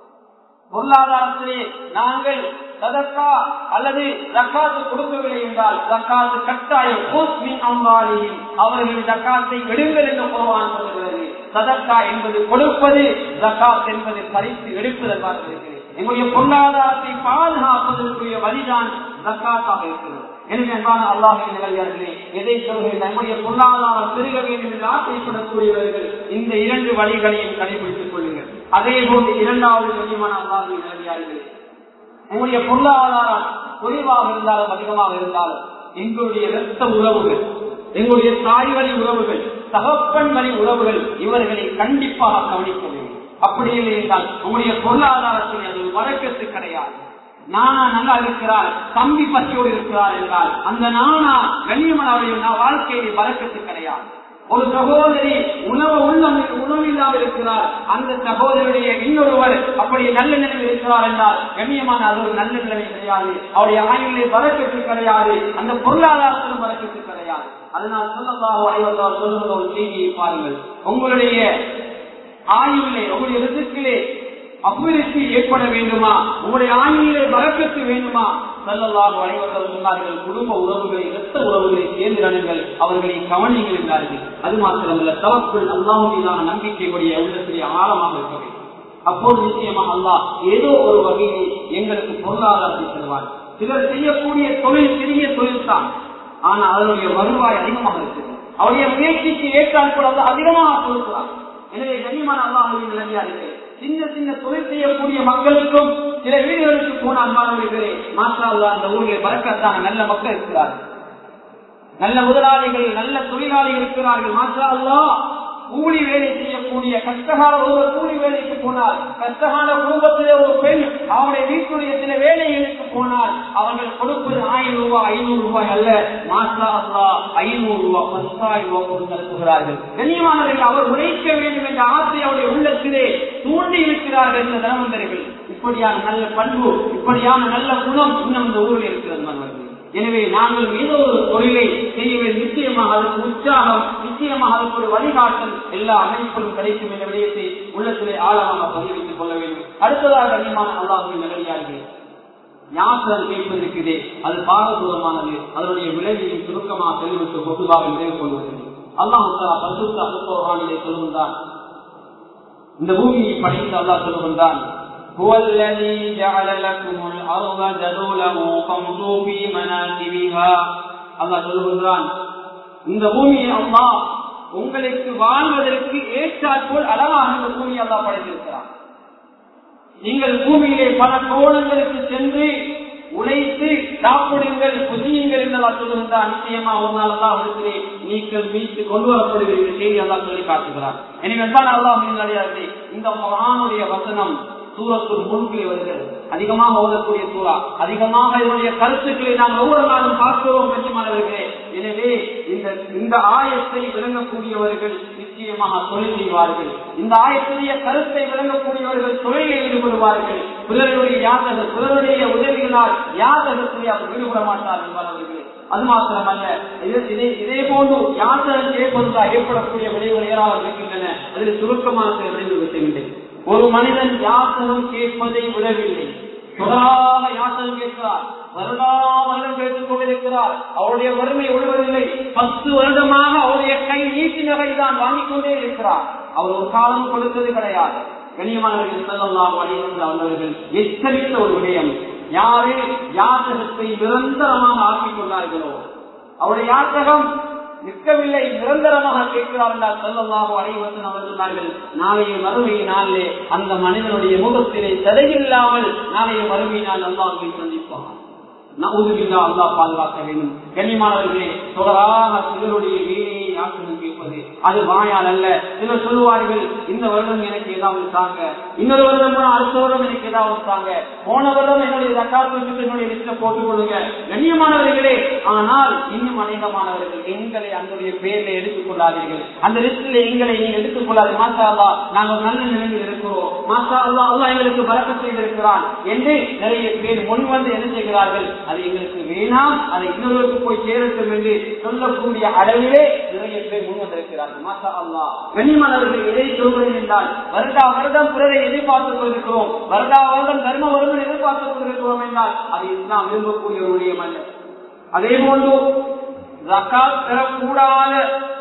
பொருளாதாரத்திலே நாங்கள் சதக்கா அல்லது ஜக்காத்து கொடுக்கவில்லை என்றால் ஜக்காத்து கட்டாயம் அம்பாலியும் அவர்கள் ஜக்காத்தை எடுங்கள் என்று குருவான் சொல்லுகிறது சதக்கா என்பது கொடுப்பது ஜக்காத் என்பது பறித்து எடுப்பதற்காக இருக்கிறது எங்களுடைய பொருளாதாரத்தை பாதுகாப்பதற்குரிய வழிதான் ஜக்காத்தாக இருக்கிறது எனவே அன்பான அல்லாஹின் நிகழ்ச்சியார்களே எதை சொல்கிறேன் நம்முடைய பொருளாதாரம் பெருக வேண்டும் என்று ஆசைப்படக்கூடியவர்கள் இந்த இரண்டு வழிகளையும் கடைபிடித்துக் கொள்ளுங்கள் அதே போன்று இரண்டாவது கண்ணியமான அல்லாஹின் நிகழ்ச்சியார்களே எங்களுடைய பொருளாதாரம் குறைவாக இருந்தாலும் அதிகமாக இருந்தாலும் எங்களுடைய இரத்த உறவுகள் எங்களுடைய தாய் வழி உறவுகள் தகப்பன் வழி உறவுகள் இவர்களை கண்டிப்பாக கவனிக்க வேண்டும் அப்படி இல்லை என்றால் உங்களுடைய பொருளாதாரத்தில் அது வழக்கத்து கிடையாது நானா நல்லா இருக்கிறார் தம்பி பசியோடு இருக்கிறார் என்றால் அந்த நானா கண்ணியமனாவுடைய வாழ்க்கையை வழக்கத்து கிடையாது ஒரு சகோதரி உணவு உள்ளம் உணவில்லாமல் இருக்கிறார் அந்த சகோதரியுடைய இன்னொருவர் அப்படி நல்ல நிலையில் இருக்கிறார் என்றால் கண்ணியமான அது ஒரு நல்ல நிலைமை கிடையாது அவருடைய ஆயுளை வரக்கத்து கிடையாது அந்த பொருளாதாரத்திலும் வரக்கத்து கிடையாது அதனால் சொல்லதாக அனைவரால் சொல்லுகிற ஒரு செய்தியை பாருங்கள் உங்களுடைய ஆயுளே உங்களுடைய ரிசுக்கிலே அபிவிருத்தி ஏற்பட வேண்டுமா உங்களுடைய ஆயுளிலே வரக்கத்து வேண்டுமா செல்லல்லாக அனைவர்கள் சொன்னார்கள் குடும்ப உறவுகளை இரத்த உறவுகளை தேர்ந்தெடுங்கள் அவர்களை கவனிங்கள் என்றார்கள் அது மாத்திரமல்ல தவக்குள் அல்லாஹ் மீதான நம்பிக்கையுடைய உள்ளத்திலே ஆழமாக இருக்க வேண்டும் அப்போது நிச்சயமாக அல்லாஹ் ஏதோ ஒரு வகையில் எங்களுக்கு பொருளாதாரத்தை தருவார் சிலர் செய்யக்கூடிய தொழில் சிறிய தொழில் தான் ஆனால் அதனுடைய வருவாய் அதிகமாக இருக்குது அவருடைய முயற்சிக்கு ஏற்றால் கூட அதிகமாக கொடுக்கிறார் எனவே கனிமான அல்லாஹின் நிலையா இருக்கு சின்ன சின்ன தொழில் செய்யக்கூடிய மக்களுக்கும் சில வீடுகளுக்கு போனால் மாணவர்களே மாற்றா அந்த ஊரில் பறக்கத்தான நல்ல மக்கள் இருக்கிறார்கள் நல்ல முதலாளிகள் நல்ல தொழிலாளிகள் இருக்கிறார்கள் மாற்றா அல்லா கூலி வேலை செய்யக்கூடிய கஷ்டகால ஒருவர் கூலி வேலைக்கு போனால் கஷ்டகால குடும்பத்திலே ஒரு பெண் அவனுடைய வீட்டுடைய சில வேலைகளுக்கு போனால் அவர்கள் கொடுப்பது ஆயிரம் ரூபாய் ஐநூறு ரூபாய் அல்ல மாசா அல்லா ஐநூறு ரூபாய் பத்தாயிரம் ரூபாய் கொடுத்து அனுப்புகிறார்கள் கண்ணியமானவர்கள் அவர் உழைக்க வேண்டும் என்ற ஆசை அவருடைய உள்ளத்திலே தூண்டி இருக்கிறார்கள் இந்த தனவந்தர்கள் இப்படியான நல்ல பண்பு இப்படியான நல்ல குணம் இன்னும் இந்த ஊரில் இருக்கிறது மாணவர்கள் எனவே நாங்கள் ஏதோ ஒரு தொழிலை செய்ய நிச்சயமாக அதற்கு உற்சாகம் நிச்சயமாக அதற்கு ஒரு வழிகாட்டல் எல்லா அமைப்புகளும் கிடைக்கும் என்ற விடயத்தை உள்ளத்திலே ஆழமாக பதிவித்துக் கொள்ள வேண்டும் அடுத்ததாக கண்ணியமான அல்லாஹின் நல்லடியார்கள் யாசகம் கேட்பது இருக்குதே அது பாரதூரமானது அதனுடைய விளைவையும் சுருக்கமாக தெரிவித்து பொதுவாக நிறைவு கொள்வது அல்லாஹ் பசுத்த அனுப்பவானிலே சொல்லுகின்றான் இந்த பூமியை படைத்து அல்லாஹ் சொல்லுகின்றான் هو الذي جعل لكم الأرض ذلولا فامشوا في مناكبها அல்லாஹ் சொல்லுகின்றான் இந்த பூமியை அல்லாஹ் உங்களுக்கு வாழ்வதற்கு ஏற்றாற்போல் அழகாக இந்த பூமியை அல்லாஹ் படைத்திருக்கிறான் நீங்கள் பூமியிலே பல கோணங்களுக்கு சென்று உழைத்து சாப்பிடுங்கள் புதியுங்கள் என்றெல்லாம் சொல்லுகின்றார் நிச்சயமா ஒரு நாள் அல்லா அவருக்கு நீங்கள் மீட்டு கொண்டு வரப்படுவீர்கள் செய்தி அல்லா சொல்லி காட்டுகிறார் எனவே தான் அல்லாஹ் இந்த மகானுடைய வசனம் சூரத்துள் முன்பிலே வருகிறது அதிகமாக ஓதக்கூடிய சூறா அதிகமாக இதனுடைய கருத்துக்களை நாம் ஒவ்வொரு நாளும் பார்க்கிறோம் நிச்சயமானவர்களே எனவே இந்த இந்த ஆயத்தை விளங்கக்கூடியவர்கள் நிச்சயமாக தொழில் செய்வார்கள் இந்த ஆயத்துடைய கருத்தை விளங்கக்கூடியவர்கள் தொழிலில் ஈடுபடுவார்கள் பிறருடைய யாதகர் பிறருடைய உதவிகளால் யாதகத்திலே அவர் ஈடுபட மாட்டார்கள் என்பவர்களே அது மாத்திரமல்ல இதே இதே போன்று யாதகம் கேட்பதற்காக ஏற்படக்கூடிய விளைவுகள் ஏராளம் இருக்கின்றன அதில் சுருக்கமான சில விளைவுகள் செய்கின்றேன் ஒரு மனிதன் யாசகம் கேட்பதை விடவில்லை தொடராக யாசகம் கேட்கிறார் வருடா வருடம் கேட்டுக் கொண்டிருக்கிறார் அவருடைய வறுமை ஒழுவதில்லை பத்து வருடமாக அவருடைய கை நீட்டி நகை தான் வாங்கிக் கொண்டே இருக்கிறார் அவர் ஒரு காலம் கொடுத்தது கிடையாது கண்ணியமானவர்கள் செல்லலாம் அவர்கள் எச்சரித்த ஒரு விடயம் யாரு யாசகத்தை நிரந்தரமாக ஆக்கிக் கொண்டார்களோ அவருடைய யாசகம் நிற்கவில்லை நிரந்தரமாக கேட்கிறார் என்றால் செல்லல்லாக அனைவரும் அவர் சொன்னார்கள் நாளைய மறுமை நாளிலே அந்த மனிதனுடைய முகத்திலே தடையில்லாமல் நாளைய மறுமை நாள் அல்லாஹை சந்திப்பார் நவுதுபில்லா அல்லாஹ் பாதுகாக்க வேண்டும் கண்ணியமானவர்களே தொடராக சிலருடைய வேலையை யாத்திரம் கேட்பது அது வாயால் அல்ல சிலர் சொல்லுவார்கள் இந்த வருடம் எனக்கு ஏதாவது தாங்க இன்னொரு வருடம் கூட அடுத்த வருடம் எனக்கு ஏதாவது தாங்க போன வருடம் என்னுடைய தக்காத்து என்னுடைய லிஸ்ட போட்டுக் கொள்ளுங்க கண்ணியமானவர்களே ஆனால் இன்னும் அநேகமானவர்கள் எங்களை அன்றைய பேர்ல எடுத்துக் கொள்ளாதீர்கள் அந்த லிஸ்டில் எங்களை நீங்க எடுத்துக் கொள்ளாது மாசா அல்லா நாங்கள் நல்ல நிலையில் இருக்கிறோம் மாசா அல்லா அல்லா எங்களுக்கு பறக்க செய்திருக்கிறான் என்று நிறைய பேர் முன் வந்து என்ன செய்கிறார்கள் அது எங்களுக்கு வேணாம் அதை இன்னொருக்கு போய் சேரட்டும் என்று சொல்லக்கூடிய அளவிலே நிறைய பேர் முன் வந்திருக்கிறார்கள் மாசா அல்லா கண்ணியமானவர்கள் எதை சொல்கிறேன் என்றால் வருடா வருடம் பிறரை எதிர்பார்த்துக் கொண்டிருக்கிறோம் வருடா வருடம் தர்ம வருடம் எதிர்பார்த்துக் கொண்டிருக்கிறோம் என்றால் அது இஸ்லாம் விரும்பக்கூடிய ஒரு விடயம் அல்ல அதே போன்று ஜக்காத் பெறக்கூடாத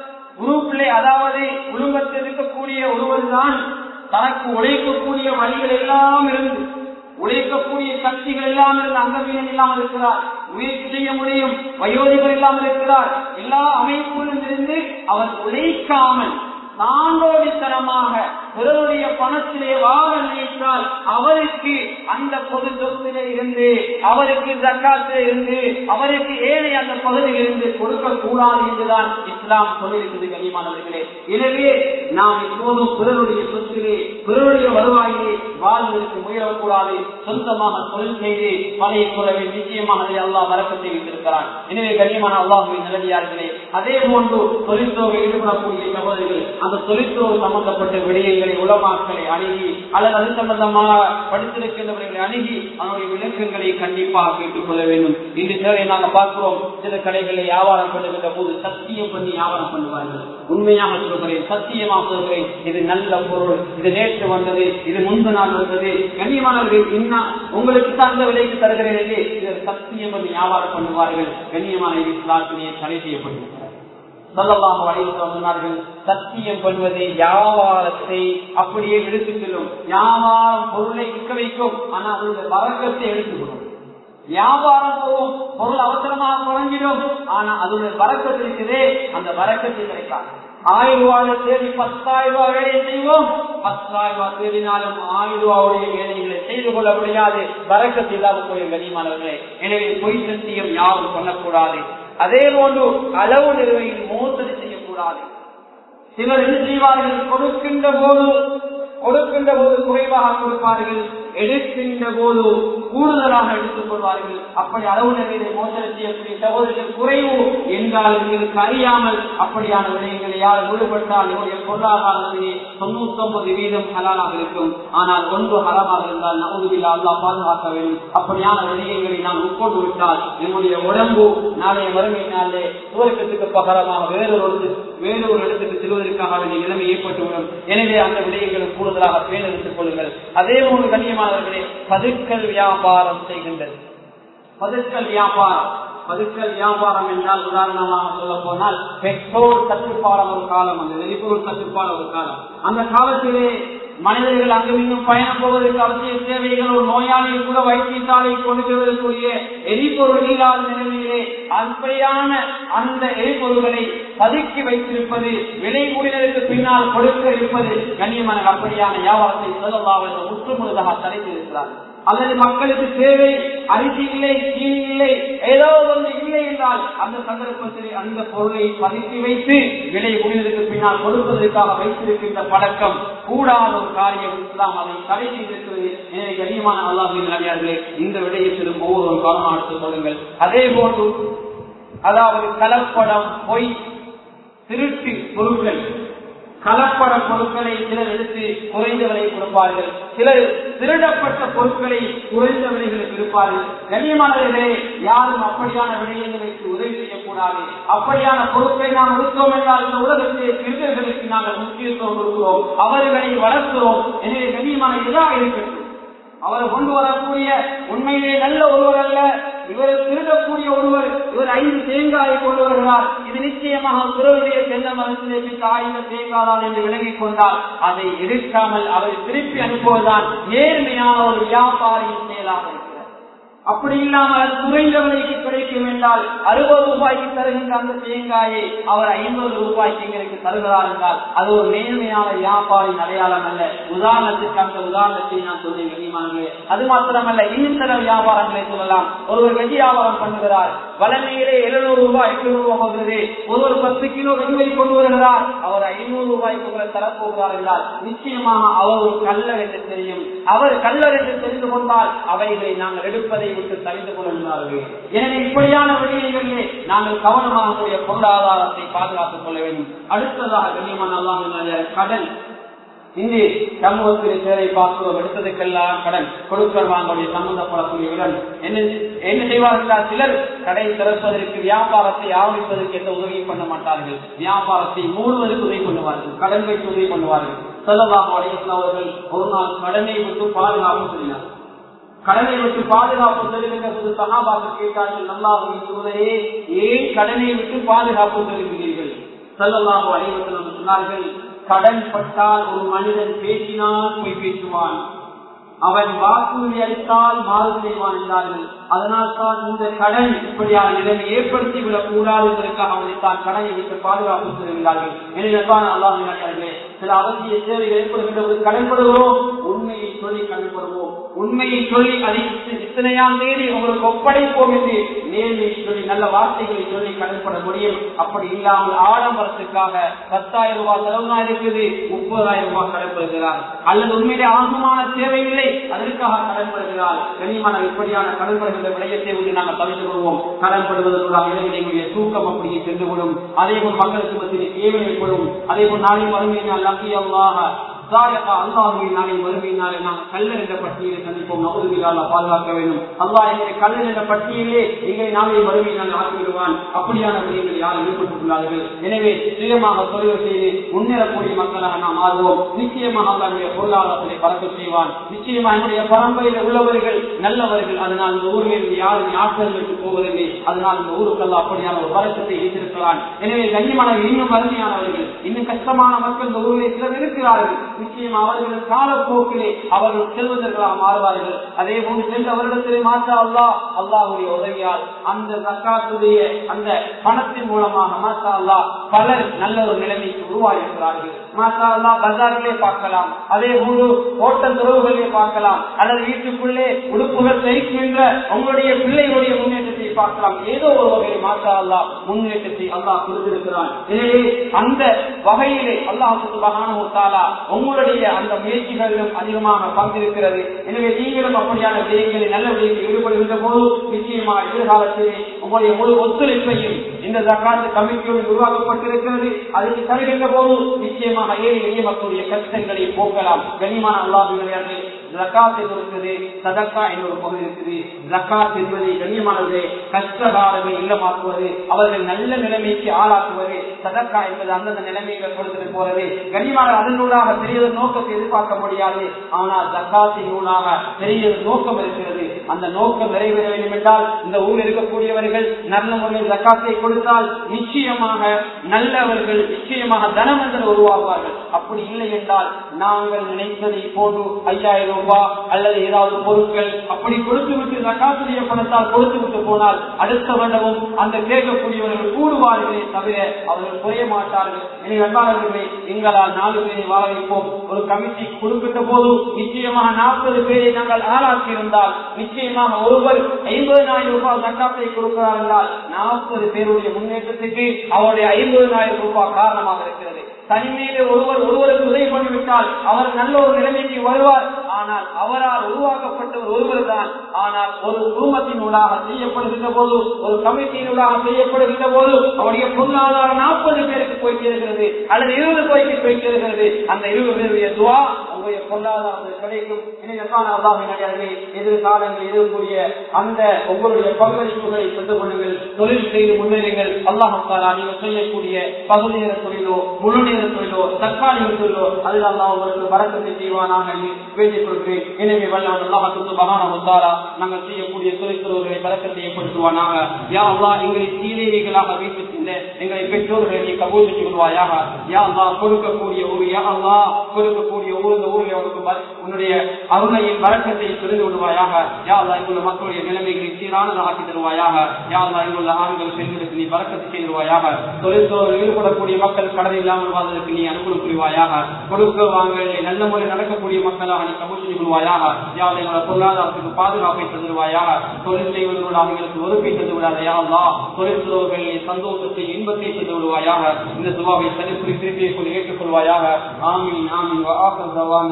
குரூப்ல அதாவது குடும்பத்தில் இருக்கக்கூடிய ஒருவர் தான் தனக்கு உழைக்கக்கூடிய வழிகள் எல்லாம் இருந்து உழைக்கக்கூடிய சக்திகள் எல்லாம் இருந்து அங்கவீனம் இல்லாமல் இருக்கிறார் முயற்சி செய்ய முடியும் வயோதிகள் இல்லாமல் இருக்கிறார் எல்லா அமைப்புகளும் இருந்து அவர் உழைக்காமல் தாண்டோடித்தனமாக பிறருடைய பணத்திலே வாழ நினைத்தால் அவருக்கு அந்த பொது சொத்திலே இருந்து அவருக்கு ஜக்காத்திலே இருந்து அவருக்கு ஏழை அந்த பகுதியில் இருந்து கொடுக்க கூடாது என்றுதான் இஸ்லாம் சொல்லியிருக்கிறது கனிமானவர்களே எனவே நாம் எப்போதும் பிறருடைய சொத்திலே பிறருடைய வருவாயிலே வாழ்வதற்கு முயலக்கூடாது சொந்தமாக தொழில் செய்து பழைய குறவை நிச்சயமாக அதை அல்லாஹ் வரக்கத்தை வைத்திருக்கிறான் எனவே கண்ணியமான அல்லாஹுவை நிலவியார்களே அதே போன்று தொழிற்துறை ஈடுபடக்கூடிய சகோதரிகள் அந்த தொழிற்துறை சம்பந்தப்பட்ட விடயங்களை உலமாக்களை அணுகி அல்லது அது சம்பந்தமாக படித்திருக்கின்றவர்களை அணுகி அதனுடைய விளக்கங்களை கண்டிப்பாக கேட்டுக் கொள்ள வேண்டும் இன்று சேவை நாங்கள் பார்க்கிறோம் சில கடைகளை வியாபாரம் பண்ணுகின்ற போது சத்தியம் பண்ணி வியாபாரம் பண்ணுவார்கள் உண்மையாக சொல்கிறேன் சத்தியமாக சொல்கிறேன் இது நல்ல பொருள் இது நேற்று வந்தது இது முன்பு நாள் வந்தது கண்ணியமானவர்கள் இன்னும் உங்களுக்கு தகுந்த விலைக்கு தருகிறேன் என்று இதில் சத்தியம் பண்ணி வியாபாரம் பண்ணுவார்கள் கண்ணியமான இஸ்லாத்திலேயே தடை செய்யப்படுகிறார் சொல்லலாம் சொன்னார்கள் சத்தியம் பண்ணுவது வியாபாரத்தை அப்படியே எடுத்து செல்லும் வியாபாரம் பொருளை விற்க வைக்கும் ஆனா அதனுடைய வரக்கத்தை எடுத்துக்கணும் வியாபாரம் போகும் பொருள் அவசரமாக தொடங்கிடும் ஆனா அதனுடைய வரக்கத்து இருக்குதே அந்த வரக்கத்தை கிடைக்காது ஆயிரம் ரூபாய் தேடி பத்தாயிரம் ரூபாய் வேலையை செய்வோம் பத்தாயிரம் ரூபாய் தேடினாலும் ஆயிரம் ரூபாவுடைய வேலைகளை செய்து கொள்ள முடியாது வரக்கத்து இல்லாத போய் கனிமானவர்களே எனவே பொய் சத்தியம் யாரும் சொல்லக்கூடாது அதே போன்று அளவு நிறுவையில் மோசடி செய்யக்கூடாது சிலர் என்ன செய்வார்கள் கொடுக்கின்ற போது கொடுக்கின்ற போது குறைவாக கொடுப்பார்கள் எடுக்கின்ற போது கூடுதலாக எடுத்துக் கொள்வார்கள் அப்படி அளவு நிறைய மோசடி செய்யக்கூடிய சகோதரர்கள் குறைவு என்றால் எங்களுக்கு அறியாமல் அப்படியான விடயங்களை யார் ஈடுபட்டால் என்னுடைய பொருளாதாரத்திலே தொண்ணூத்தி ஒன்பது வீதம் ஹலாலாக இருக்கும் ஆனால் ஒன்று ஹலாமாக இருந்தால் நவுதுவில் அல்லா பாதுகாக்க வேண்டும் அப்படியான விடயங்களை நாம் உட்கொண்டு விட்டால் என்னுடைய உடம்பு நாளைய வறுமை நாளே துவக்கத்துக்கு பகரமாக வேறொரு வேறொரு இடத்துக்கு செல்வதற்காக வேண்டிய நிலைமை ஏற்பட்டுவிடும் எனவே அந்த விடயங்களை கூடுதலாக பேணெடுத்துக் கொள்ளுங்கள் அதே போன்று கண்ணியமானவர்களே பதுக்கல் வியாபாரம் செய்கின்றது பதுக்கல் வியாபாரம் பதுக்கல் வியாபாரம் என்றால் உதாரணமாக சொல்ல போனால் பெட்ரோல் தட்டுப்பாடம் ஒரு காலம் அந்த எரிபொருள் தட்டுப்பாடு ஒரு காலம் அந்த காலத்திலே மனிதர்கள் அங்கும் இங்கும் பயணம் போவதற்கு அவசிய தேவைகள் ஒரு நோயாளியை கூட வைத்தியசாலை கொண்டு செல்வதற்குரிய எரிபொருள் இல்லாத நிலைமையிலே அப்படியான அந்த எரிபொருள்களை பதுக்கி வைத்திருப்பது விலை கூடினருக்கு பின்னால் கொடுக்க இருப்பது கண்ணியமான அப்படியான வியாபாரத்தை சொல்லலாம் என்று முற்றுமுழுதாக தடைத்திருக்கிறார்கள் அல்லது மக்களுக்கு தேவை அரிசி இல்லை சீனி இல்லை ஏதோ ஒன்று இல்லை என்றால் அந்த சந்தர்ப்பத்தில் அந்த பொருளை பதுக்கி வைத்து விலை முடிவதற்கு பின்னால் கொடுப்பதற்காக வைத்திருக்கின்ற பழக்கம் கூடாத ஒரு காரியம் இஸ்லாம் அதை தடை செய்திருக்கிறது எனவே கண்ணியமான அல்லாஹின் நடிகார்களே இந்த விடயத்திலும் ஒவ்வொரு காரணம் எடுத்துக் கொள்ளுங்கள் அதே போன்று அதாவது கலப்படம் பொய் திருட்டு பொருட்கள் கலப்பட பொருட்களை சிலர் எடுத்து குறைந்த விலை கொடுப்பார்கள் சிலர் திருடப்பட்ட பொருட்களை குறைந்த விலைகளுக்கு இருப்பார்கள் கண்ணியமானவர்களே யாரும் அப்படியான விடயங்களுக்கு உதவி செய்யக்கூடாது அப்படியான பொருட்களை நாம் கொடுத்தோம் என்றால் இந்த உலகத்திலே திருடர்களுக்கு நாங்கள் முக்கியத்துவம் கொடுக்கிறோம் அவர்களை வளர்க்கிறோம் எனவே கண்ணியமான எதாக இருக்கட்டும் அவர் கொண்டு வரக்கூடிய உண்மையிலே நல்ல ஒருவர் அல்ல இவர் திருடக்கூடிய ஒருவர் இவர் ஐந்து தேங்காயை கொண்டு வருகிறார் இது நிச்சயமாக பிறருடைய தென்ன மனத்திலே பித்த ஆயுத தேங்காதான் என்று விளங்கிக் கொண்டால் அதை எடுக்காமல் அவர் திருப்பி அனுப்புவதுதான் நேர்மையான ஒரு வியாபாரியின் செயலாக இருக்கிறது அப்படி இல்லாமல் குறைந்த விலைக்கு கிடைக்கும் என்றால் அறுபது ரூபாய்க்கு தருகின்ற அந்த தேங்காயை அவர் ஐம்பது ரூபாய்க்கு எங்களுக்கு தருகிறார் என்றால் அது ஒரு நேர்மையான வியாபாரின் அடையாளம் அல்ல உதாரணத்துக்கு அந்த உதாரணத்தை நான் சொல்றேன் கனிமானே அது மாத்திரமல்ல இன்னும் சில வியாபாரங்களை சொல்லலாம் ஒருவர் வெஜி வியாபாரம் பண்ணுகிறார் வளமையிலே எழுநூறு ரூபாய் எண்ணூறு ரூபாய் போகிறது ஒருவர் பத்து கிலோ வெகுவை கொண்டு வருகிறார் அவர் ஐநூறு ரூபாய்க்கு உங்களை தரப்போகிறார் என்றால் நிச்சயமாக அவர் ஒரு கல்லர் என்று தெரியும் அவர் கல்லர் என்று தெரிந்து கொண்டால் அவைகளை நாங்கள் எடுப்பதை விட்டு தவிர்த்து கொள்கிறார்கள் எனவே இப்படியான விடயங்களிலே நாங்கள் கவனமாக கூடிய பொருளாதாரத்தை பாதுகாத்துக் கொள்ள வேண்டும் அடுத்ததாக கண்ணியமான அல்லாஹ் கடன் இங்கே சமூகத்தில் சேவை பார்க்கிறோம் எடுத்ததுக்கெல்லாம் கடன் கொடுக்கல் வாங்கக்கூடிய சம்பந்தப்படக்கூடிய இடம் என்ன என்ன செய்வார்கள் சிலர் கடை திறப்பதற்கு வியாபாரத்தை ஆரம்பிப்பதற்கு எந்த உதவியும் பண்ண மாட்டார்கள் வியாபாரத்தை மூடுவதற்கு உதவி பண்ணுவார்கள் கடன் வைத்து உதவி பண்ணுவார்கள் செல்லலாம் அவர்கள் ஒரு நாள் கடனை விட்டு பாதுகாப்பு சொல்லினார் கடனை விட்டு பாதுகாப்பு தருகின்ற போது சகாபாக்கு கேட்டார்கள் நல்லாவும் சொல்வதே ஏன் கடனை விட்டு பாதுகாப்பு தருகிறீர்கள் செல்லலாம் அனைவரும் சொன்னார்கள் கடன் பட்டால் ஒரு மனிதன் பேசினால் போய் பேசுவான் அவன் வாக்குறுதி அளித்தால் மாறு செய்வான் என்றார்கள் அதனால் தான் இந்த கடன் இப்படியான நிலைமை ஏற்படுத்தி விடக் கூடாது என்பதற்காக அவனை தான் கடனை விட்டு பாதுகாப்பு செய்கிறார்கள் எனவே அல்லாஹர்களே சில அவசிய தேவைகள் ஏற்படுகின்ற போது கடன்படுகிறோம் உண்மையை சொல்லி கடன்படுவோம் உண்மையை சொல்லி அதை இத்தனையாம் தேதி உங்களுக்கு ஒப்படைப்போம் என்று நேர்மையை சொல்லி நல்ல வார்த்தைகளை சொல்லி கடன்பட முடியும் அப்படி இல்லாமல் ஆடம்பரத்துக்காக பத்தாயிரம் ரூபாய் செலவுதான் இருக்குது முப்பதாயிரம் ரூபாய் கடன்படுகிறார் அல்லது உண்மையிலே ஆகமான தேவையில்லை அதற்காக கடன்படுகிறார் கனிமான இப்படியான கடன்படுகின்ற விடயத்தை விட்டு நாங்கள் தவிர்த்து கொள்வோம் கடன்படுவதற்காக இளைஞர்களுடைய தூக்கம் அப்படியே சென்று விடும் அதே போல் மக்களுக்கு மத்தியில் தேவை ஏற்படும் அதே போல் நாளை மறுமையினால் லக்கியமாக அல்லாஹுவினாலே வருகையினாலே நாங்கள் கல்லர் என்ற பட்டியலை சந்திப்போம் நவதுவிழால பாதுகாக்க வேண்டும் அல்லாஹ் எங்களை கல்லர் என்ற பட்டியலே எங்களை நாளை வருகையினால் ஆக்கிவிடுவான் அப்படியான விடயங்கள் யாரும் ஈடுபட்டுள்ளார்கள் எனவே சுயமாக தொழில் செய்து முன்னேறக்கூடிய மக்களாக நாம் ஆகுவோம் நிச்சயமாக அல்லாவுடைய பொருளாதாரத்தை பறக்க செய்வான் நிச்சயமாக என்னுடைய பரம்பரையில் உள்ளவர்கள் நல்லவர்கள் அதனால் இந்த ஊரில் இருந்து யாரும் ஆற்றல் விட்டு போவதில்லை அதனால் இந்த ஊருக்கெல்லாம் அப்படியான ஒரு பறக்கத்தை வைத்திருக்கலாம் எனவே கண்ணியமானவர்கள் இன்னும் வறுமையானவர்கள் இன்னும் கஷ்டமான மக்கள் இந்த ஊரிலே சிலர் இருக்கிறார்கள் நிச்சயம் அவர்கள் காலப்போக்கிலே அவர்கள் செல்வதற்காக மாறுவார்கள் அதே போன்று சென்ற வருடத்திலே மாற்ற அல்லா அல்லாஹுடைய உதவியால் அந்த சக்காத்துடைய அந்த பணத்தின் மூலமாக மாற்றா அல்லா பலர் நல்ல ஒரு நிலைமைக்கு உருவாகியிருக்கிறார்கள் மாற்றா அல்லா பஜாரிலே பார்க்கலாம் அதே போன்று ஓட்டல் துறவுகளிலே பார்க்கலாம் அல்லது வீட்டுக்குள்ளே உடுப்புகள் தைக்கின்ற உங்களுடைய பிள்ளைகளுடைய முன்னேற்றத்தை பார்க்கலாம் ஏதோ ஒரு வகையில் மாற்றா அல்லா முன்னேற்றத்தை அல்லாஹ் கொடுத்திருக்கிறான் எனவே அந்த வகையிலே அல்லாஹ் சுபகான உங்களுடைய அந்த முயற்சிகளிலும் அதிகமாக பங்கிருக்கிறது எனவே நீங்களும் அப்படியான விடயங்களில் நல்ல விடயத்தில் ஈடுபடுகின்ற போது நிச்சயமாக எதிர்காலத்திலே உங்களுடைய முழு ஒத்துழைப்பையும் இந்த ஜக்காத்து கமிட்டியோடு உருவாக்கப்பட்டிருக்கிறது அதற்கு தருகின்ற போது நிச்சயமாக ஏழை எளிய மக்களுடைய கஷ்டங்களை போக்கலாம் கனிமான அல்லாஹ் ஜக்காத் இருக்குது சதக்கா என்ற ஒரு பகுதி இருக்குது ஜக்காத் என்பதை கண்ணியமானது கஷ்டகாரமே இல்லமாக்குவது அவர்கள் நல்ல நிலைமைக்கு ஆளாக்குவது சதக்கா என்பது அந்தந்த நிலைமைகளை கொடுத்துட்டு போறது கண்ணியமான அதனூடாக பெரிய நோக்கத்தை எதிர்பார்க்க முடியாது ஆனால் ஜக்காத்தின் நூலாக பெரிய நோக்கம் இருக்கிறது அந்த நோக்கம் நிறைவேற வேண்டும் என்றால் இந்த ஊரில் இருக்கக்கூடியவர்கள் நல்ல முறையில் ஜக்காத்தை கொடுத்தால் நிச்சயமாக நல்லவர்கள் நிச்சயமாக தனவந்தர் உருவாகுவார்கள் அப்படி இல்லை என்றால் நாங்கள் நினைத்ததை போன்று ஐயாயிரம் ரூபாய் அல்லது ஏதாவது பொருட்கள் அப்படி கொடுத்து விட்டு ஜக்காத்துடைய பணத்தால் கொடுத்து விட்டு போனால் அடுத்த வருடமும் அந்த கேட்கக்கூடியவர்கள் கூடுவார்களே தவிர அவர்கள் குறைய மாட்டார்கள் எனவே வெண்பாளர்களே எங்களால் நாலு பேரை வாழ வைப்போம் ஒரு கமிட்டி கொடுக்கின்ற போது நிச்சயமாக நாற்பது பேரை நாங்கள் ஆளாக்கி இருந்தால் நிச்சயமாக ஒருவர் ஐம்பதனாயிரம் ரூபாய் சட்டாத்தை கொடுக்கிறார் என்றால் நாற்பது பேருடைய முன்னேற்றத்துக்கு அவருடைய ஐம்பதனாயிரம் ரூபாய் காரணமாக இருக்கிறது தனிமையிலே ஒருவர் ஒருவருக்கு உதவி பண்ணிவிட்டால் அவர் நல்ல ஒரு நிலைமைக்கு வருவார் ஆனால் அவரால் உருவாக்கப்பட்டவர் ஒருவர் தான் ஆனால் ஒரு குடும்பத்தின் ஊடாக செய்யப்படுகின்ற போது ஒரு கமிட்டியினூடாக செய்யப்படுகின்ற போது அவருடைய பொருளாதாரம் நாற்பது பேருக்கு போய் சேர்கிறது அல்லது இருபது பேருக்கு போய் சேர்கிறது அந்த இருபது பேருடைய துவா அவர்களுடைய பொருளாதாரம் கிடைக்கும் எனவே அல்லாஹினே எதிர்காலங்களில் இருக்கக்கூடிய அந்த உங்களுடைய பங்களிப்புகளை சென்று கொள்ளுங்கள் தொழில் செய்து முன்னேறுங்கள் அல்லாஹாலா நீங்கள் செய்யக்கூடிய பகுதி நேர தொழிலோ முழு நேர தொழிலோ தற்காலிக தொழிலோ அதில் அல்லாஹ் உங்களுக்கு வரக்கத்தை செய்வானாக என்று வேண்டிக் கொள்கிறேன் எனவே வல்லான் அல்லாஹத்துக்கு மகான வந்தாரா நாங்கள் செய்யக்கூடிய தொழில் தொழில்களை பழக்கத்தை ஏற்படுத்துவானாக யா அல்லா எங்களை சீரேவிகளாக வைத்திருந்த எங்களை பெற்றோர்களை நீ கபூல் செஞ்சு கொள்வாயாக யா அல்லா கொடுக்கக்கூடிய ஊர் யா அல்லா கொடுக்கக்கூடிய ஊர் இந்த ஊரில் அவனுக்கு உன்னுடைய அருணையின் வழக்கத்தை தெரிந்து விடுவாயாக யா அல்லா எங்களுடைய மக்களுடைய நிலைமைகளை சீரானதாக ஆக்கி தருவாயாக யா அல்லா எங்களுடைய ஆண்கள் பெண்களுக்கு நீ வழக்கத்தை செய்திருவாயாக தொழிற்சோரில் ஈடுபடக்கூடிய மக்கள் கடனை இல்லாமல் வாழ்வதற்கு நீ அனுகூலம் புரிவாயாக கொடுக்க வாங்க நல்ல முறை நடக்கக்கூடிய மக்களாக நீ கபூல் செஞ்சு கொள்வாயாக யா அல்லா எங்களுடைய பொருளாதாரத்துக்கு பாதுகாப்பை தந்துடுவாயாக தொழில் செய்வதோடு அவர்களுக்கு ஒருப்பை தந்து விடாத யா அல்லா தொழில் செய்வர்களின் சந்தோஷத்தை இன்பத்தை தந்து விடுவாயாக இந்த துவாவை சரி திருப்பியை கொண்டு ஏற்றுக்கொள்வாயாக ஆமீன் ஆமீன்